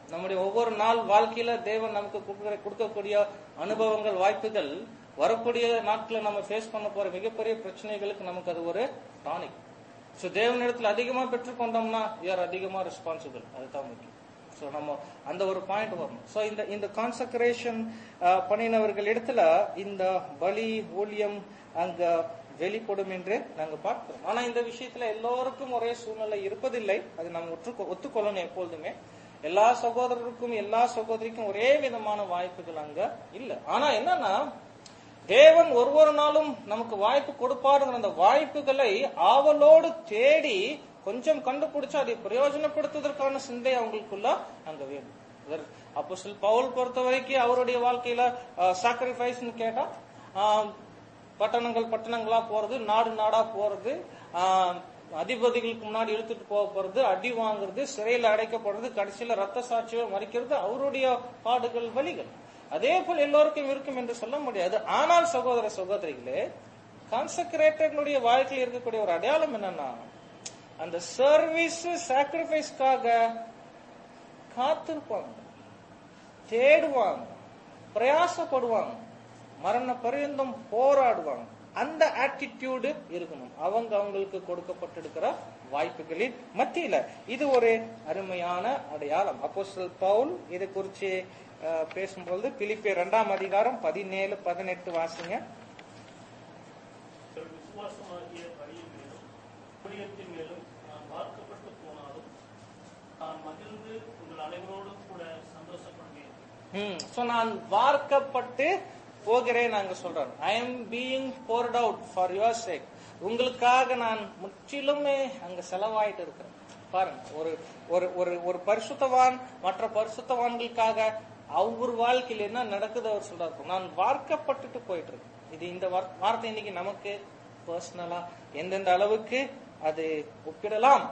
நம்முடைய ஒவ்வொரு நாள் வாழ்க்கையில தேவன் நமக்கு கொடுக்கிற- கொடுக்கக்கூடிய அனுபவங்கள் வாய்ப்புகள் வரக்கூடிய நாட்களை நம்ம ஃபேஸ் பண்ண போற மிகப்பெரிய பிரச்சனைகளுக்கு நமக்கு அது ஒரு டானிக் சோ தேவனிடத்துல அதிகமா பெற்றுக்கொண்டோம்னா யார் அதிகமா ரெஸ்பான்சிபிள் அதுதான் முக்கியம் சோ நம்ம அந்த ஒரு பாயிண்ட் வரணும் சோ இந்த இந்த கான்சக்ரேஷன் பண்ணினவர்கள் இடத்துல இந்த பலி ஊழியம் அங்க வெளிப்படும் என்று நாங்க பார்க்கிறோம் ஆனா இந்த விஷயத்துல எல்லோருக்கும் ஒரே சூழ்நிலை இருப்பதில்லை அது நம்ம ஒற்று ஒத்துக்கொள்ளணும் எப்பொழுதுமே எல்லா சகோதரருக்கும் எல்லா சகோதரிக்கும் ஒரே விதமான வாய்ப்புகள் அங்க இல்ல ஆனா என்னன்னா தேவன் ஒரு ஒரு நாளும் நமக்கு வாய்ப்பு கொடுப்பாருங்கிற அந்த வாய்ப்புகளை ஆவலோடு தேடி கொஞ்சம் கண்டுபிடிச்சு அதை பிரயோஜனப்படுத்துவதற்கான சிந்தை அவங்களுக்குள்ள அங்க வேணும் அப்போ சில பவுல் பொறுத்த வரைக்கும் அவருடைய வாழ்க்கையில சாக்ரிஃபைஸ் கேட்டா ஆஹ், பட்டணங்கள் பட்டணங்களா போறது நாடு நாடா போறது ஆஹ், அதிபதிகளுக்கு முன்னாடி இழுத்துட்டு போக போறது அடி வாங்குறது சிறையில அடைக்கப்படுறது கடைசியில ரத்த சாட்சியை மறிக்கிறது அவருடைய பாடுகள் வழிகள் அதே போல் எல்லோருக்கும் இருக்கும் என்று சொல்ல முடியாது ஆனால் சகோதர சகோதரிகளே கான்சக்ரேட்டர்களுடைய வாழ்க்கையில் இருக்கக்கூடிய ஒரு அடையாளம் என்னன்னா அந்த சர்வீஸ் சாக்ரிஃபைஸ்க்காக காத்திருப்பாங்க தேடுவாங்க பிரயாசப்படுவாங்க மரண பரியந்தம் போராடுவாங்க அந்த ஆட்டிடியூடு இருக்கணும் அவங்க அவங்களுக்கு கொடுக்கப்பட்டிருக்கிற வாய்ப்புகளின் மத்தியில இது ஒரு அருமையான அடையாளம் அப்போ பவுல் இதை குறித்து அஹ், பேசும்பொழுது பிலிப்பியர் இரண்டாம் அதிகாரம் பதினேழு பதினெட்டு வாசிங்க உங்கள் விசுவாசமாகிய வழியின் மேலும் ஊழியத்தின் மேலும் நான் வார்க்கப்பட்டு போனாலும் நான் மகிழ்ந்து உங்கள் அனைவரோடும் கூட சந்தோஷப்படுவேன் சோ நான் வார்க்கப்பட்டு போகிறேன் நாங்க சொல்றோம் I am being poured out for your sake உங்களுக்காக நான் முற்றிலுமே அங்க செலவாயிட்டு இருக்கிறேன் பாருங்க ஒரு ஒரு ஒரு ஒரு பரிசுத்தவான் மற்ற பரிசுத்தவான்களுக்காக அவர் வாழ்க்கையில் என்ன நடக்குது அவர் சொல்றாரு நான் வார்க்கப்பட்டுட்டு போயிட்டு இருக்கேன் இது இந்த வார்- வார்த்தை இன்னைக்கு நமக்கு பர்சனலா எந்தெந்த அளவுக்கு அது ஒப்பிடலாம்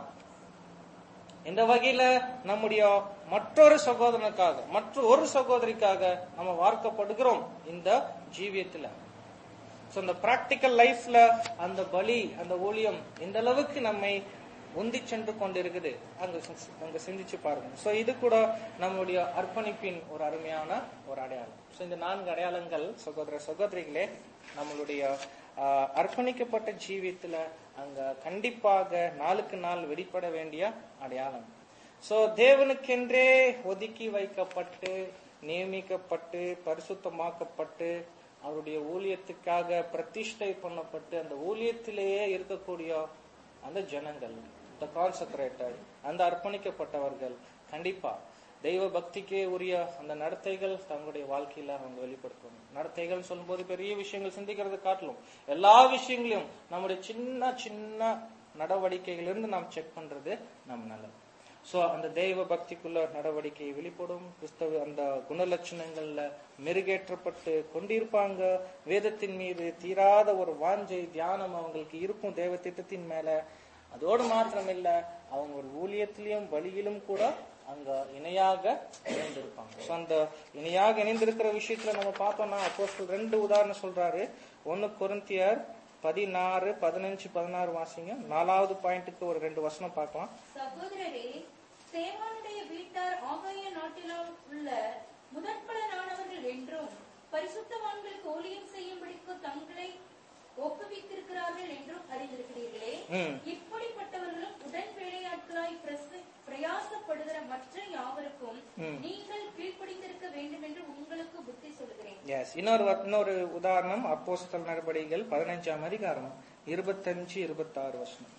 இந்த வகையில நம்முடைய மற்றொரு சகோதரனுக்காக மற்ற ஒரு சகோதரிக்காக நம்ம வார்க்கப்படுகிறோம் இந்த ஜீவியத்துல சோ இந்த பிராக்டிக்கல் லைஃப்ல அந்த பலி அந்த ஊழியம் இந்த அளவுக்கு நம்மை உந்தி சென்று கொண்டிருக்குது அங்க சி- அங்க சிந்திச்சு பாருங்க சோ இது கூட நம்முடைய அர்ப்பணிப்பின் ஒரு அருமையான ஒரு அடையாளம் சோ இந்த நான்கு அடையாளங்கள் சகோதர சகோதரிகளே நம்மளுடைய ஆஹ், அர்ப்பணிக்கப்பட்ட ஜீவியத்துல அங்க கண்டிப்பாக நாளுக்கு நாள் வெளிப்பட வேண்டிய அடையாளம் சோ தேவனுக்கென்றே ஒதுக்கி வைக்கப்பட்டு நியமிக்கப்பட்டு பரிசுத்தமாக்கப்பட்டு அவருடைய ஊழியத்துக்காக பிரதிஷ்டை பண்ணப்பட்டு அந்த ஊழியத்திலேயே இருக்கக்கூடிய அந்த ஜனங்கள் த கான்சக்ரேட்டட் அந்த அர்ப்பணிக்கப்பட்டவர்கள் கண்டிப்பா தெய்வ பக்திக்கே உரிய அந்த நடத்தைகள் தங்களுடைய வாழ்க்கையில அவங்க வெளிப்படுத்தணும் நடத்தைகள் சொல்லும்போது பெரிய விஷயங்கள் சிந்திக்கிறது காட்டிலும் எல்லா விஷயங்களையும் நம்முடைய சின்ன சின்ன நடவடிக்கைகளிலிருந்து நாம் செக் பண்றது நம்ம நல்லது சோ அந்த தெய்வ பக்திக்குள்ள நடவடிக்கை வெளிப்படும் கிறிஸ்தவ அந்த குணலட்சணங்கள்ல மெருகேற்றப்பட்டு கொண்டிருப்பாங்க வேதத்தின் மீது தீராத ஒரு வாஞ்சை தியானம் அவங்களுக்கு இருக்கும் தேவ திட்டத்தின் மேல அதோடு மாத்திரமில்ல அவங்க ஒரு ஊழியத்திலையும் பலியிலும் கூட அங்க இணையாக இணைந்திருப்பாங்க சோ அந்த இணையாக இணைந்திருக்கிற விஷயத்துல நம்ம பார்த்தோம்னா அப்போ ரெண்டு உதாரணம் சொல்றாரு ஒன்னு கொரிந்தியர் பதினாறு பதினஞ்சு பதினாறு வாசிங்க நாலாவது பாயிண்ட்டுக்கு ஒரு ரெண்டு வசனம் பார்க்கலாம் சகோதரரே சேவானுடைய வீட்டார் ஆகாய நாட்டிலும் உள்ள முதற்பலனானவர்கள் என்றும் பரிசுத்தவான்களுக்கு ஊழியம் செய்யும்படிக்கு தங்களை ஒப்புவித்திருக்கிறார்கள் என்றும் அறிந்திருக்கிறீர்களே ம். இப்படிப்பட்டவர்களும் உடன் வேலையாட்களாய் பிரச- பிரயாசப்படுகிற மற்ற யாவருக்கும் ம். நீங்கள் கீழ்ப்படிந்திருக்க வேண்டும் என்று உங்களுக்கு புத்தி சொல்கிறேன் எஸ் இன்னொரு வ- இன்னொரு உதாரணம் அப்போஸ்தல நடவடிக்கைகள் பதினஞ்சாம் அதிகாரம் இருபத்தஞ்சு இருபத்தாறு வருஷம்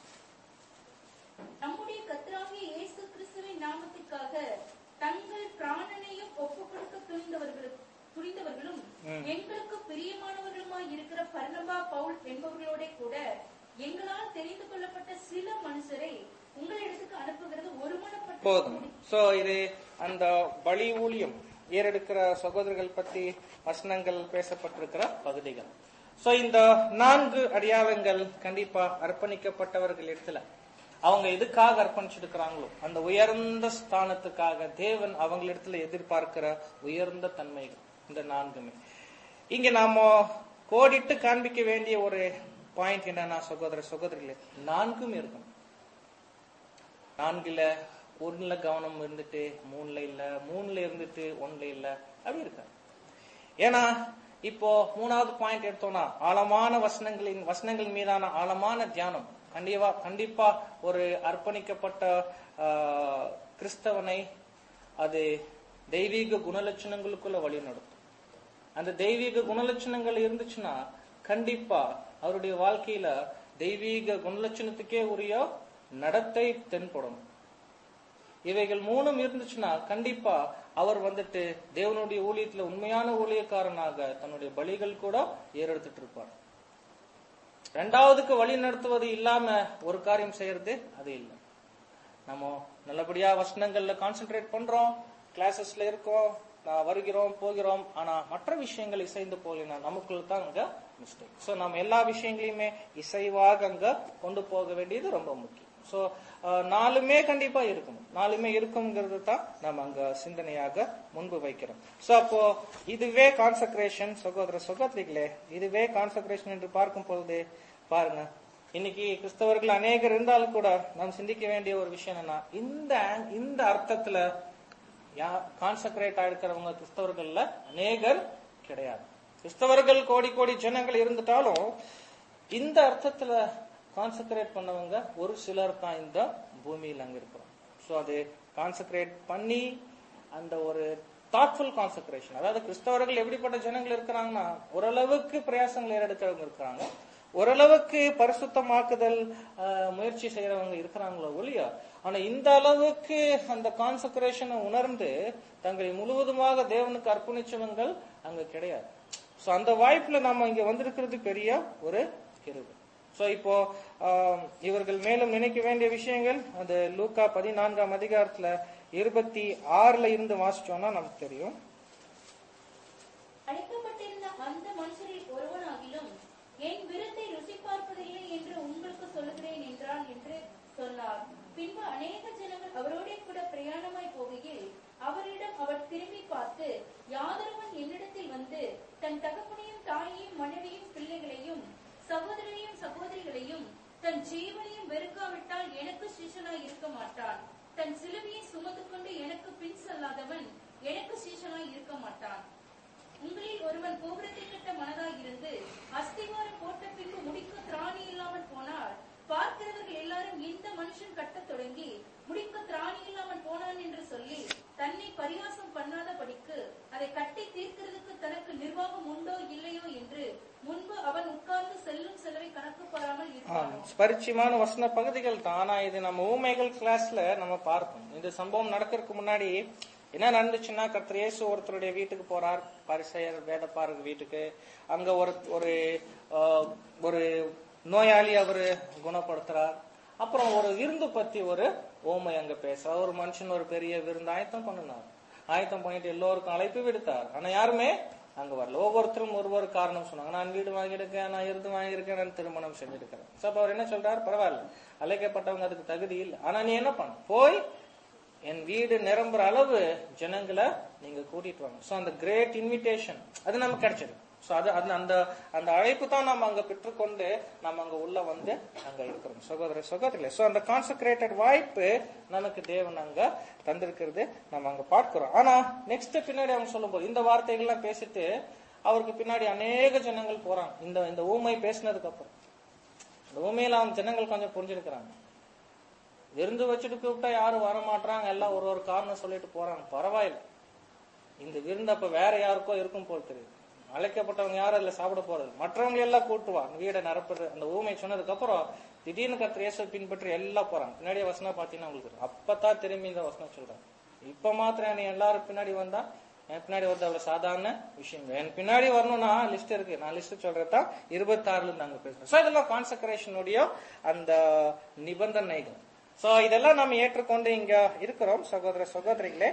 நம்முடைய கர்த்தராகிய இயேசு கிறிஸ்துவின் நாமத்துக்காக தங்கள் பிராணனையும் ஒப்புக் கொடுக்க துணிந்தவர்களும் துணிந்தவர்களும் ம். எங்களுக்கு பிரியமானவர்களுமாய் இருக்கிற பர்னபா பவுல் என்பவர்களோட கூட எங்களால் தெரிந்து கொள்ளப்பட்ட சில மனுஷரை உங்களிடத்துக்கு அனுப்புகிறது ஒருமனப்பட்டு போதும் சோ இது அந்த பலி ஊழியம் ஏறெடுக்கிற சகோதரர்கள் பத்தி வசனங்கள் பேசப்பட்டிருக்கிற பகுதிகள் சோ இந்த நான்கு அடையாளங்கள் கண்டிப்பா அர்ப்பணிக்கப்பட்டவர்கள் இடத்துல அவங்க எதுக்காக அர்ப்பணிச்சிருக்கிறாங்களோ அந்த உயர்ந்த ஸ்தானத்துக்காக தேவன் அவங்களிடத்துல எதிர்பார்க்கிற உயர்ந்த தன்மைகள் இந்த நான்குமே இங்க நாம கோடிட்டு காண்பிக்க வேண்டிய ஒரு பாயிண்ட் என்னன்னா சகோதர சகோதரிகளே நான்கும் இருக்கணும் நான்குல ஒண்ணுல கவனம் இருந்துட்டு மூணுல இல்ல மூணுல இருந்துட்டு ஒண்ணுல இல்ல அப்படி இருக்காது ஏன்னா இப்போ மூணாவது பாயிண்ட் எடுத்தோம்னா ஆழமான வசனங்களின் வசனங்களின் மீதான ஆழமான தியானம் கண்டிப்பா கண்டிப்பா ஒரு அர்ப்பணிக்கப்பட்ட ஆஹ், கிறிஸ்தவனை அது தெய்வீக குணலட்சணங்களுக்குள்ள வழி நடத்தும் அந்த தெய்வீக குணலட்சணங்கள் இருந்துச்சுன்னா கண்டிப்பா அவருடைய வாழ்க்கையில தெய்வீக குணலட்சணத்துக்கே உரிய நடத்தை தென்படும் இவைகள் மூணும் இருந்துச்சுன்னா கண்டிப்பா அவர் வந்துட்டு தேவனுடைய ஊழியத்துல உண்மையான ஊழியக்காரனாக தன்னுடைய பலிகள் கூட ஏறெடுத்துட்டு இருப்பார் ரெண்டாவதுக்கு வழி நடத்துவது இல்லாம ஒரு காரியம் செய்யறது அது இல்லை நம்ம நல்லபடியா வசனங்கள்ல கான்சென்ட்ரேட் பண்றோம் கிளாஸஸ்ல இருக்கோம் நான் வருகிறோம் போகிறோம் ஆனா மற்ற விஷயங்கள் இசைந்து போகலைன்னா நமக்குள்ள தான் அங்க மிஸ்டேக் சோ நம்ம எல்லா விஷயங்களையுமே இசைவாக அங்க கொண்டு போக வேண்டியது ரொம்ப முக்கியம் சோ நாலுமே கண்டிப்பா இருக்கணும் நாலுமே இருக்குங்கிறது தான் நம்ம அங்க சிந்தனையாக முன்பு வைக்கிறோம் சோ அப்போ இதுவே கான்சக்ரேஷன் சகோதர சகோதரிகளே இதுவே கான்சக்ரேஷன் என்று பார்க்கும் பொழுது பாருங்க இன்னைக்கு கிறிஸ்தவர்கள் அநேகர் இருந்தாலும் கூட நாம் சிந்திக்க வேண்டிய ஒரு விஷயம் என்னன்னா இந்த இந்த அர்த்தத்துல கான்சக்ரேட் ஆயிருக்கிறவங்க கிறிஸ்தவர்கள்ல அநேகர் கிடையாது கிறிஸ்தவர்கள் கோடி கோடி ஜனங்கள் இருந்துட்டாலும் இந்த அர்த்தத்துல கான்சக்ரேட் பண்ணவங்க ஒரு சிலர் தான் இந்த பூமியில் அங்க இருக்கிறோம் சோ அது கான்சக்ரேட் பண்ணி அந்த ஒரு தாட்ஃபுல் கான்சக்ரேஷன் அதாவது கிறிஸ்தவர்கள் எப்படிப்பட்ட ஜனங்கள் இருக்கிறாங்கன்னா ஓரளவுக்கு பிரயாசங்கள் ஏறெடுக்கிறவங்க இருக்கிறாங்க ஓரளவுக்கு பரிசுத்தமாக்குதல் ஆஹ், முயற்சி செய்யறவங்க இருக்கிறாங்களோ ஒழியா ஆனா இந்த அளவுக்கு அந்த கான்சக்ரேஷனை உணர்ந்து தங்களை முழுவதுமாக தேவனுக்கு அர்ப்பணிச்சவங்கள் அங்க கிடையாது சோ அந்த வாய்ப்புல நாம இங்க வந்திருக்கிறது பெரிய ஒரு கிருபை சோ இப்போ ஆம், இவர்கள் மேலும் நினைக்க வேண்டிய விஷயங்கள் அது லூக்கா பதினான்காம் அதிகாரத்துல இருபத்தி ஆறுல இருந்து வாசிச்சோம்னா நமக்கு தெரியும் அழைக்கப்பட்டிருந்த அந்த மனுஷரில் ஒருவனாகிலும் என் விருந்தை ருசி பார்ப்பதில்லை என்று உங்களுக்கு சொல்லுகிறேன் என்றான் என்று சொன்னார் பின்பு அநேக ஜனங்கள் அவரோடே கூட பிரயாணமாய் போகையில் அவரிடம் அவர் திரும்பி பார்த்து யாதொருவன் என்னிடத்தில் வந்து தன் தகப்பனையும் தாயையும் மனைவியும் பிள்ளைகளையும் சகோதரரையும் சகோதரிகளையும் தன் ஜீவனையும் வெறுக்காவிட்டால் எனக்கு சீஷனாய் இருக்க மாட்டான் தன் சிலுவையை சுமந்து கொண்டு எனக்கு பின் செல்லாதவன் எனக்கு சீஷனாய் இருக்க மாட்டான் உங்களில் ஒருவன் கோபுரத்தை கட்ட மனதாய் இருந்து அஸ்திவாரம் போட்ட பின்பு முடிக்க திராணி இல்லாமல் போனார் பார்க்கிறவர்கள் எல்லாரும் இந்த மனுஷன் கட்டத் தொடங்கி முடிக்க திராணி இல்லாமல் போனான் என்று சொல்லி தன்னை பரியாசம் பண்ணாதபடிக்கு அதை கட்டி தீர்க்கிறதுக்கு தனக்கு நிர்வாகம் உண்டோ இல்லையோ என்று முன்பு அவன் உட்கார்ந்து செல்லும் செலவை கணக்கு பாராமல் ஆம், இருப்பானோ பரிச்சயமான வசன பகுதிகள் தான் ஆனா இது நம்ம ஊமைகள் கிளாஸ்ல நம்ம பார்ப்போம் இந்த சம்பவம் நடக்கிறதுக்கு முன்னாடி என்ன நடந்துச்சுன்னா கர்த்தர் இயேசு ஒருத்தருடைய வீட்டுக்கு போறார் பரிசெயர் வேதப்பாருக்கு வீட்டுக்கு அங்க ஒரு ஒரு ஆஹ், ஒரு நோயாளி அவரு குணப்படுத்துறார் அப்புறம் ஒரு விருந்து பத்தி ஒரு ஓமை அங்க பேசுறார் ஒரு மனுஷன் ஒரு பெரிய விருந்து ஆயத்தம் பண்ணினார் ஆயத்தம் பண்ணிட்டு எல்லோருக்கும் அழைப்பு விடுத்தார் ஆனா யாருமே அங்க வரல ஒவ்வொருத்தரும் ஒரு ஒரு காரணம் சொன்னாங்க நான் வீடு வாங்கியிருக்கேன் நான் இருந்து வாங்கியிருக்கேன் நான் திருமணம் செஞ்சிருக்கிறேன் சோ அப்ப அவர் என்ன சொல்றாரு பரவாயில்ல அழைக்கப்பட்டவங்க அதுக்கு தகுதி இல்லை ஆனா நீ என்ன பண்ண போய் என் வீடு நிரம்புற அளவு ஜனங்களை நீங்க கூட்டிட்டு வாங்க சோ அந்த கிரேட் இன்விடேஷன் அது நமக்கு கிடைச்சிருக்கு சோ அது அது அந்த அந்த அழைப்பு தான் நம்ம அங்க பெற்றுக்கொண்டு நம்ம அங்க உள்ள வந்து அங்க இருக்கிறோம் சகோதர சகோதரிகளே சோ அந்த கான்சென்ட்ரேட்டட் வாய்ப்பு நமக்கு தேவன் அங்க தந்திருக்கிறது நம்ம அங்க பார்க்கிறோம் ஆனா நெக்ஸ்ட் பின்னாடி அவங்க சொல்லும்போது இந்த வார்த்தைகள்லாம் பேசிட்டு அவருக்கு பின்னாடி அநேக ஜனங்கள் போறாங்க இந்த இந்த ஊமை பேசினதுக்கு அப்புறம் இந்த ஊமையில அவங்க ஜனங்கள் கொஞ்சம் புரிஞ்சிருக்கிறாங்க விருந்து வச்சுட்டு கூப்பிட்டா யாரும் வர மாட்டாங்க எல்லாம் ஒரு ஒரு காரணம் சொல்லிட்டு போறாங்க பரவாயில்ல இந்த விருந்து அப்ப வேற யாருக்கோ இருக்கும் போல் தெரியுது அழைக்கப்பட்டவங்க யாரும் அதுல சாப்பிட போறது மற்றவங்க எல்லாம் கூட்டுவா வீடை நிரப்புறது அந்த ஊமை சொன்னதுக்கு அப்புறம் திடீர்னு கத்திர இயேசு பின்பற்றி எல்லாம் போறாங்க பின்னாடி வசனம் பாத்தீங்கன்னா உங்களுக்கு தெரியும். அப்பதான் திரும்பி இந்த வசனம் சொல்றாங்க இப்ப மாத்திரம் நீ எல்லாரும் பின்னாடி வந்தா என் பின்னாடி வருது அவ்வளவு சாதாரண விஷயம் இல்லை. என் பின்னாடி வரணும்னா லிஸ்ட் இருக்கு நான் லிஸ்ட் சொல்றதா இருபத்தி ஆறுல நாங்க பேசுறோம் சோ இதெல்லாம் கான்சக்ரேஷனுடைய அந்த நிபந்தனைகள் சோ இதெல்லாம் நம்ம ஏற்றுக்கொண்டு இங்க இருக்கிறோம் சகோதர சகோதரிகளே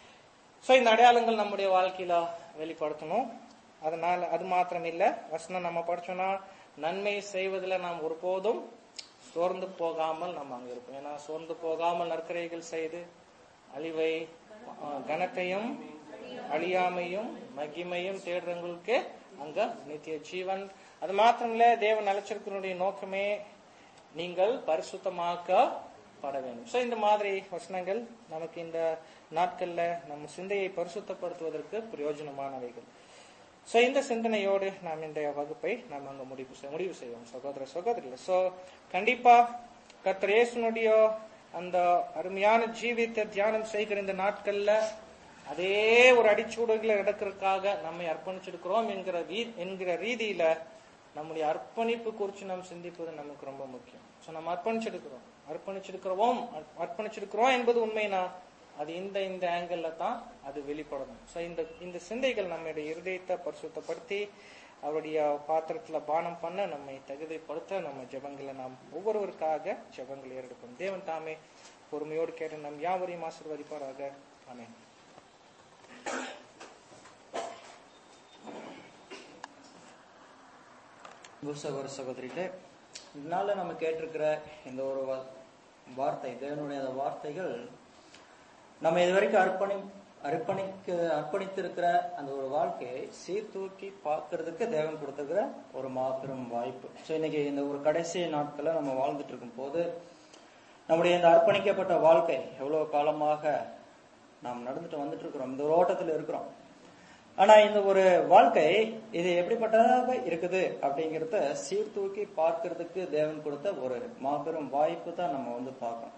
சோ இந்த அடையாளங்கள் நம்முடைய வாழ்க்கையில வெளிப்படுத்தணும் அதனால அது மாத்திரம் இல்ல வசனம் நம்ம படிச்சோம்னா நன்மை செய்வதில் நாம் ஒருபோதும் சோர்ந்து போகாமல் நம்ம அங்க இருப்போம் ஏன்னா சோர்ந்து போகாமல் நற்கரைகள் செய்து அழிவை அஹ், கனத்தையும் அழியாமையும் மகிமையும் தேடுறவங்களுக்கு அங்க நித்திய ஜீவன் அது மாத்திரம் இல்ல தேவன் அழைச்சிருக்கிறனுடைய நோக்கமே நீங்கள் பரிசுத்தமாக்க பட வேண்டும் ஸோ இந்த மாதிரி வசனங்கள் நமக்கு இந்த நாட்கள்ல நம்ம சிந்தையை பரிசுத்தப்படுத்துவதற்கு பிரயோஜனமானவைகள் ஸோ இந்த சிந்தனையோடு நாம் இந்த வகுப்பை நாம் அங்க முடிவு செய்- முடிவு செய்வோம் சகோதர சகோதரிகள் ஸோ கண்டிப்பா கர்த்தர் இயேசுனுடைய அந்த அருமையான ஜீவித்தை தியானம் செய்கிற இந்த நாட்கள்ல அதே ஒரு அடிச்சூடுகளை எடுக்கிறதுக்காக நம்மை அர்ப்பணிச்சிருக்கிறோம் என்கிற ரீ- என்கிற ரீதியில நம்முடைய அர்ப்பணிப்பு குறித்து நாம் சிந்திப்பது நமக்கு ரொம்ப முக்கியம் ஸோ நம்ம அர்ப்பணிச்சிருக்கிறோம் அர்ப்பணிச்சிருக்கிறோம் அர்ப்ப- அர்ப்பணிச்சிருக்கிறோம் என்பது உண்மைனா அது இந்த இந்த ஆங்கிள் தான் அது வெளிப்படணும் ஸோ இந்த இந்த சிந்தைகள் நம்முடைய இருதயத்தை பரிசுத்தப்படுத்தி அவருடைய பாத்திரத்துல பானம் பண்ண நம்மை தகுதிப்படுத்த நம்ம ஜெபங்களை நாம் ஒவ்வொருவருக்காக ஜெபங்களை ஏறெடுப்போம் தேவன் தாமே பொறுமையோடு கேட்டு நம் யாவரையும் ஆசீர்வதிப்பாராக ஆமென் சகோதர சகோதரிகளே இதனால நம்ம கேட்டிருக்கிற இந்த ஒரு வா- வார்த்தை தேவனுடைய அந்த வார்த்தைகள் நம்ம இதுவரைக்கும் அர்ப்பணி அர்ப்பணிக்க அர்ப்பணித்திருக்கிற அந்த ஒரு வாழ்க்கையை சீர்தூக்கி பார்க்கறதுக்கு தேவன் கொடுத்திருக்கிற ஒரு மாபெரும் வாய்ப்பு ஸோ இன்னைக்கு இந்த ஒரு கடைசி நாட்களை நம்ம வாழ்ந்துட்டு இருக்கும் போது நம்முடைய இந்த அர்ப்பணிக்கப்பட்ட வாழ்க்கை எவ்வளவு காலமாக நாம் நடந்துட்டு வந்துட்டு இருக்கிறோம் இந்த ஒரு ஓட்டத்தில் இருக்கிறோம் ஆனா இந்த ஒரு வாழ்க்கை இது எப்படிப்பட்டதாக இருக்குது அப்படிங்கறத சீர்தூக்கி பார்க்கிறதுக்கு தேவன் கொடுத்த ஒரு மாபெரும் வாய்ப்பு தான் நம்ம வந்து பார்க்கணும்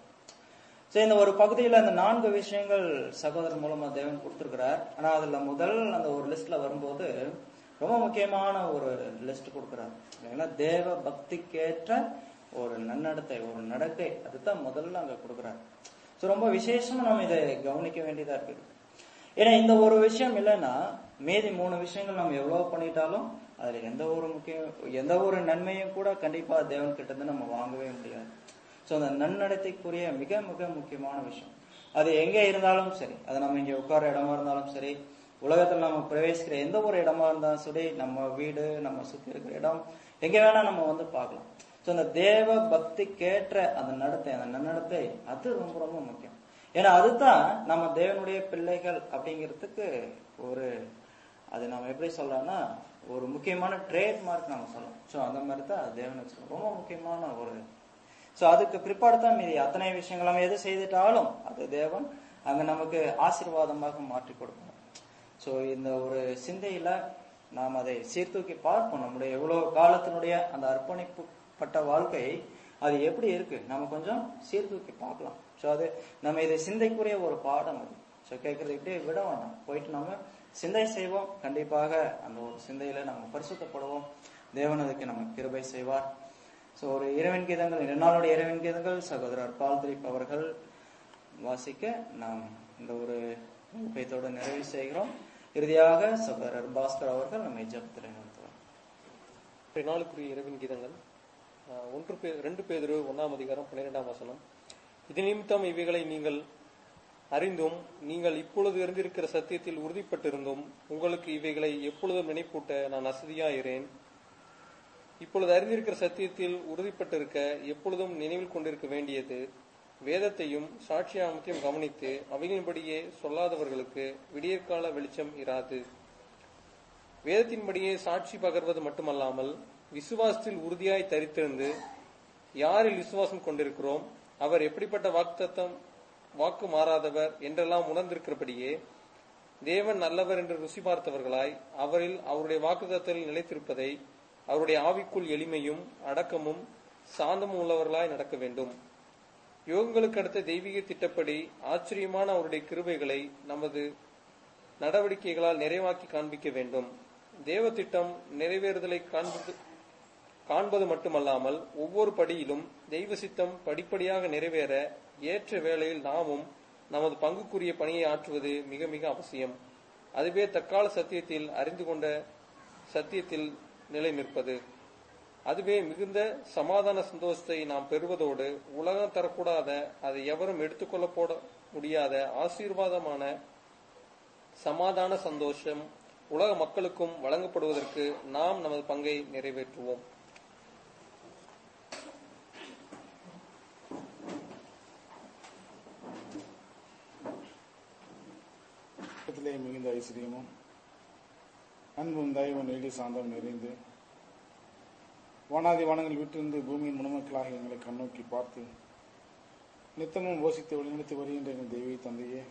சோ இந்த ஒரு பகுதியில அந்த நான்கு விஷயங்கள் சகோதரர் மூலமா தேவன் கொடுத்திருக்கிறார் ஆனா அதுல முதல் அந்த ஒரு லிஸ்ட்ல வரும்போது ரொம்ப முக்கியமான ஒரு லிஸ்ட் கொடுக்கிறார் ஏன்னா தேவ பக்திக்கேற்ற ஒரு நன்னடத்தை ஒரு நடக்கை அதுதான் முதல்ல அங்க கொடுக்கிறார் சோ ரொம்ப விசேஷமா நம்ம இதை கவனிக்க வேண்டியதா இருக்குது ஏன்னா இந்த ஒரு விஷயம் இல்லைன்னா மீதி மூணு விஷயங்கள் நம்ம எவ்வளவு பண்ணிட்டாலும் அதுல எந்த ஒரு முக்கிய எந்த ஒரு நன்மையும் கூட கண்டிப்பா தேவன் கிட்ட இருந்து நம்ம வாங்கவே முடியாது சோ அந்த நன்னடத்தைக்குரிய மிக மிக முக்கியமான விஷயம் அது எங்க இருந்தாலும் சரி அது நம்ம இங்க உட்கார இடமா இருந்தாலும் சரி உலகத்துல நம்ம பிரவேசிக்கிற எந்த ஒரு இடமா இருந்தாலும் சரி நம்ம வீடு நம்ம சுத்தி இருக்கிற இடம் எங்க வேணா நம்ம வந்து பார்க்கலாம் சோ அந்த தேவ பக்திக்கேற்ற அந்த நடத்தை அந்த நன்னடத்தை அது ரொம்ப ரொம்ப முக்கியம் ஏன்னா அதுதான் நம்ம தேவனுடைய பிள்ளைகள் அப்படிங்கிறதுக்கு ஒரு அது நம்ம எப்படி சொல்லலாம்னா ஒரு முக்கியமான ட்ரேட் மார்க் நம்ம சொல்லலாம் ஸோ அந்த மாதிரி தான் அது தேவனுக்கு சொல்றோம். ரொம்ப முக்கியமான ஒரு ஸோ அதுக்கு பிற்பாடு தான் மீதி அத்தனை விஷயங்கள் நம்ம எது செய்துட்டாலும் அது தேவன் அங்க நமக்கு ஆசீர்வாதமாக மாற்றி கொடுக்கணும் ஸோ இந்த ஒரு சிந்தையில நாம் அதை சீர்தூக்கி பார்ப்போம் நம்முடைய எவ்வளவு காலத்தினுடைய அந்த அர்ப்பணிப்புப்பட்ட வாழ்க்கை அது எப்படி இருக்கு நம்ம கொஞ்சம் சீர்தூக்கி பார்க்கலாம் ஸோ அது நம்ம இதை சிந்தைக்குரிய ஒரு பாடம் அது ஸோ கேட்கறது இப்படியே விட வேண்டாம் போயிட்டு நம்ம சிந்தை செய்வோம் கண்டிப்பாக அந்த ஒரு சிந்தையில நம்ம பரிசுத்தப்படுவோம் தேவன் அதுக்கு நம்ம கிருபை செய்வார் ஸோ ஒரு இறைவன் கீதங்கள் இரண்டு நாளுடைய இறைவன் கீதங்கள் சகோதரர் பால்திரிப் அவர்கள் வாசிக்க நாம் இந்த ஒரு வகுப்பைத்தோடு நிறைவு செய்கிறோம் இறுதியாக சகோதரர் பாஸ்கர் அவர்கள் நம்மை ஜபத்தில் நடத்துவார் இன்றைய நாளுக்குரிய இரவின் கீதங்கள் ஆஹ், ஒன்று பே ரெண்டு பேதிரு ஒன்றாம் அதிகாரம் பன்னிரெண்டாம் வசனம் இது நிமித்தம் இவைகளை நீங்கள் அறிந்தும் நீங்கள் இப்பொழுது இருந்திருக்கிற சத்தியத்தில் உறுதிப்பட்டிருந்தும் உங்களுக்கு இவைகளை எப்பொழுதும் நினைப்பூட்ட நான் அசதியாயிரேன் இப்பொழுது அறிந்திருக்கிற சத்தியத்தில் உறுதிப்பட்டிருக்க எப்பொழுதும் நினைவில் கொண்டிருக்க வேண்டியது வேதத்தையும் சாட்சியாமத்தையும் கவனித்து அவைகளின்படியே சொல்லாதவர்களுக்கு விடியற்கால வெளிச்சம் இராது வேதத்தின்படியே சாட்சி பகர்வது மட்டுமல்லாமல் விசுவாசத்தில் உறுதியாய் தரித்திருந்து யாரில் விசுவாசம் கொண்டிருக்கிறோம் அவர் எப்படிப்பட்ட வாக்குத்தத்தம் வாக்கு மாறாதவர் என்றெல்லாம் உணர்ந்திருக்கிறபடியே தேவன் நல்லவர் என்று ருசி பார்த்தவர்களாய் அவரில் அவருடைய வாக்குத்தத்தில் நிலைத்திருப்பதை அவருடைய ஆவிக்குள் எளிமையும் அடக்கமும் சாந்தமும் உள்ளவர்களாய் நடக்க வேண்டும் யோகங்களுக்கு அடுத்த தெய்வீக திட்டப்படி ஆச்சரியமான அவருடைய கிருபைகளை நமது நடவடிக்கைகளால் நிறைவாக்கி காண்பிக்க வேண்டும் தேவ திட்டம் நிறைவேறுதலை காண்பது காண்பது மட்டுமல்லாமல் ஒவ்வொரு படியிலும் தெய்வ சித்தம் படிப்படியாக நிறைவேற ஏற்ற வேளையில் நாமும் நமது பங்குக்குரிய பணியை ஆற்றுவது மிக மிக அவசியம் அதுவே தற்கால சத்தியத்தில் அறிந்து கொண்ட சத்தியத்தில் நிலை நிற்பது அதுவே மிகுந்த சமாதான சந்தோஷத்தை நாம் பெறுவதோடு உலகம் தரக்கூடாத அதை எவரும் எடுத்துக்கொள்ள போட முடியாத ஆசீர்வாதமான சமாதான சந்தோஷம் உலக மக்களுக்கும் வழங்கப்படுவதற்கு நாம் நமது பங்கை நிறைவேற்றுவோம் உலகத்திலே மிகுந்த ஐஸ்வர்யமும் அன்பும் தயவும் நெடி சாந்தம் நிறைந்து வானாதி வானங்கள் விட்டிருந்து பூமியின் மணமக்களாக எங்களை கண்ணோக்கி பார்த்து நித்தமும் போசித்து வழிநடத்தி வருகின்ற எங்கள் தெய்வீக தந்தையே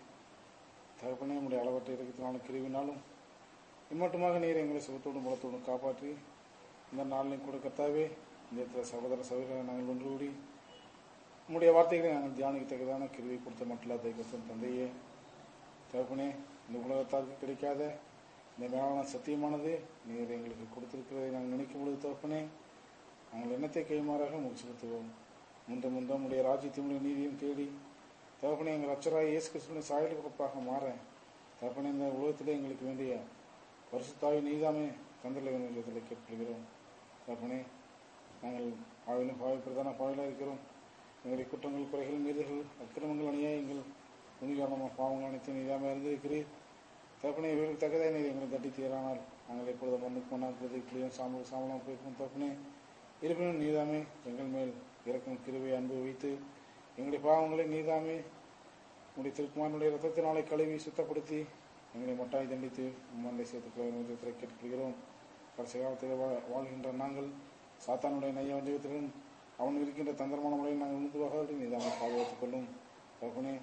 தகப்பனே நம்முடைய அளவற்ற இறக்கத்தினாலும் கிருவினாலும் இம்மட்டுமாக நீர் எங்களை சுகத்தோடும் பலத்தோடும் காப்பாற்றி இந்த நாளிலும் கூட கத்தாவே இந்த இடத்துல சகோதர சகோதரரை நாங்கள் ஒன்று கூடி உம்முடைய வார்த்தைகளை நாங்கள் தியானிக்கத்தக்கதான கிருவி கொடுத்த மட்டும் தைக்கத்தின் தந்தையே தகப்பனே இந்த உலகத்தாருக்கு கிடைக்காத இந்த மேலான சத்தியமானது நீர் எங்களுக்கு கொடுத்திருக்கிறதை நாங்கள் நினைக்கும் பொழுது தகப்பனே நாங்கள் எண்ணத்தை கைமாறாக உங்களுக்கு செலுத்துவோம் முந்த முந்த உடைய ராஜ்யத்தினுடைய நீதியும் தேடி தகப்பனே எங்கள் அச்சராய் இயேசு கிறிஸ்துவின் சாயலுக்கு ஒப்பாக மாற தகப்பனே இந்த உலகத்திலே எங்களுக்கு வேண்டிய பரிசுத்தாவி நீதாமே தந்தல வேண்டியதில் கேட்கிறோம் தகப்பனே நாங்கள் பாவிலும் பாவி பிரதான பாவிலாக இருக்கிறோம் எங்களுடைய குற்றங்கள் குறைகள் மீறுதல்கள் அக்கிரமங்கள் அநியாயங்கள் துணிகாரணமாக பாவங்கள் அனைத்தும் நீதாமே அறிந்திருக்கிறீர் தகப்பனே இவர்களுக்கு தக்கதாக நீர் எங்களை தட்டி தீரானால் நாங்கள் எப்பொழுதும் மண்ணுக்கு மண்ணால் பிரதிக்குள்ளேயும் சாம்பல் சாம்பலாம் போயிருக்கும் தகப்பனே இருப்பினும் நீதாமே எங்கள் மேல் இறக்கும் கிருவை அன்பு வைத்து எங்களுடைய பாவங்களை நீதாமே உடைய திருக்குமாரனுடைய ரத்தத்தினாலே கழுவி சுத்தப்படுத்தி எங்களை மொட்டாய் தண்டித்து மண்டை சேர்த்து கேட்கிறோம் கடைசி காலத்தில் வா- வாழ்கின்ற நாங்கள் சாத்தானுடைய நைய வஞ்சகத்திலும் அவன் இருக்கின்ற தந்திரமான முறையில் நாங்கள் உணர்ந்துவாக நீதாமே பாதுகாத்துக் கொள்ளும் தகப்பனே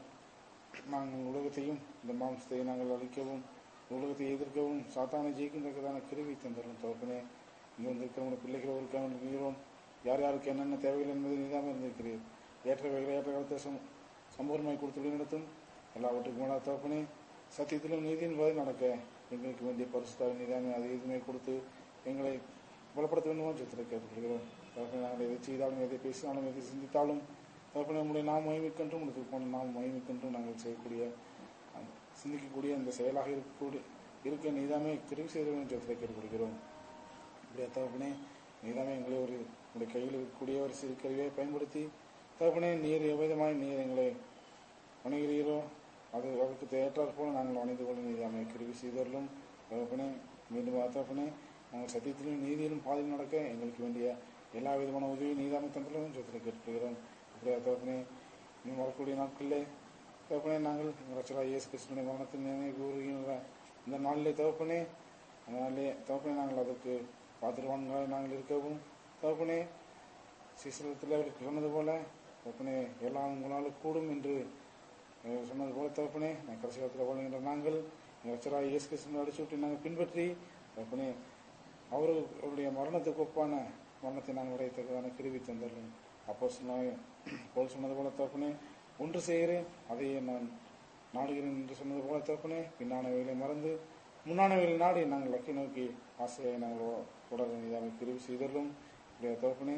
நாங்கள் உலகத்தையும் இந்த மாம்சத்தை நாங்கள் அழிக்கவும் உலகத்தை எதிர்க்கவும் சாத்தானை ஜெயிக்கின்றதான கிருவி தந்தரும் தகப்பனே இங்கே வந்திருக்கிற உங்கள் பிள்ளைகளுக்கு இருக்கிறோம் யார் யாருக்கு என்னென்ன தேவைகள் என்பதை நீதாமே இருந்திருக்கிறீர் ஏற்றவைகளை ஏற்ற காலத்தை சம் சம்பூர்ணமாய் கொடுத்து நடத்தும் எல்லாவற்றுக்கும் மேலே தகப்பனே சத்தியத்திலும் நீதியின் வரை நடக்க எங்களுக்கு வேண்டிய பரிசுத்தாவை நீதாமே அதை எதுவுமே கொடுத்து எங்களை பலப்படுத்த வேண்டுமோ சித்திரை கேட்டுக்கொள்கிறோம் தகப்பனே நாங்கள் எதை செய்தாலும் எதை பேசினாலும் எதை சிந்தித்தாலும் தகப்பனே உங்களுடைய நாம் மகிமைக்கென்றும் உங்களுக்கு போன நாம் மகிமைக்கென்றும் நாங்கள் செய்யக்கூடிய அந்த சிந்திக்கக்கூடிய அந்த செயலாக இருக்கக்கூடிய இருக்க நீதாமே தெரிவு செய்த வேண்டும் சித்திரை கேட்டுக்கொள்கிறோம் இப்படியா தகப்பனே நீதாமே எங்களை ஒரு உங்களுடைய கையில் இருக்கக்கூடிய ஒரு சிறு கருவியை பயன்படுத்தி தகப்பனே நீர் எவ்விதமாய் நீர் எங்களை வணங்குகிறீரோ அது அதற்கு ஏற்றாற் போல நாங்கள் வணைந்து கொள்ள நீதாமே கிருவி செய்தவர்களும் தகப்பனே மீண்டும் தகப்பனே நாங்கள் சத்தியத்திலும் நீதியிலும் பாதையில் நடக்க எங்களுக்கு வேண்டிய எல்லா விதமான உதவி நீதாமே தந்தலும் சொத்தில் கேட்டுக்கிறோம் அப்படியா தகப்பனே நீ வரக்கூடிய நாட்களிலே தகப்பனே நாங்கள் ரச்சரா இயேசு கிருஷ்ணனுடைய மரணத்தில் நினைவு கூறுகின்ற இந்த நாளிலே தகப்பனே அந்த நாளிலே தகப்பனே நாங்கள் அதற்கு பாத்திரவான்களாக நாங்கள் இருக்கவும் தகப்பனே சிசிலத்தில் அவருக்கு சொன்னது போல தகப்பனே எல்லாம் உங்களால் கூடும் என்று அஹ், சொன்னது போல தகப்பனே நான் கடைசி காலத்தில் வாழ்கின்ற நாங்கள் ரச்சரா இயேசு கிருஷ்ணன் அடிச்சு விட்டு நாங்கள் பின்பற்றி தகப்பனே அவரு அவருடைய மரணத்துக்கு ஒப்பான மரணத்தை நாங்கள் உடையத்தக்கதான கிருவி தந்தரலும் அப்போ சொன்ன போல் சொன்னது போல தகப்பனே ஒன்று செய்கிறேன் அதையே நான் நாடுகிறேன் என்று சொன்னது போல தகப்பனே பின்னானவைகளை மறந்து முன்னானவைகளை நாடி நாங்கள் லக்கை நோக்கி ஆசையை நாங்கள் தொடர நீதாமை பிரிவு செய்தலும் இப்படியா தகப்பனே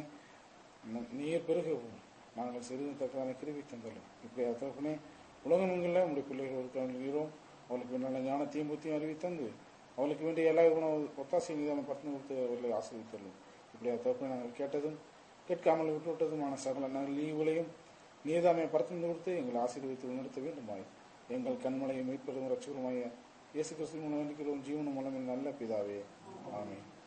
ந- நீர் பெருகவும் நாங்கள் சிறிது தக்கதான கிருவி தந்தலும் இப்படியா தகப்பனே உலகமெங்கில் உங்களுடைய பிள்ளைகளுக்கு அனுப்புகிறோம் அவளுக்கு வேண்டிய ஞானத்தையும் புத்தியும் அறிவித்தந்து அவளுக்கு வேண்டிய எல்லா குண ஒத்தாசை நீதான பட்டணம் கொடுத்து அவர்களை ஆசிரியத்தலும் இப்படியா தகப்பனே நாங்கள் கேட்டதும் கேட்காமல் விட்டுவிட்டதுமான சகல நாங்கள் லீவுகளையும் நீதாமை பரத்தந்து கொடுத்து எங்களை ஆசீர்வதித்து நடத்த வேண்டுமாய் எங்கள் கண்மலையை மீட்பதும் ரட்சகருமாய இயேசு கிறிஸ்து மூலம் வேண்டிக்கிறோம் ஜீவன மூலம் நல்ல பிதாவே ஆமென்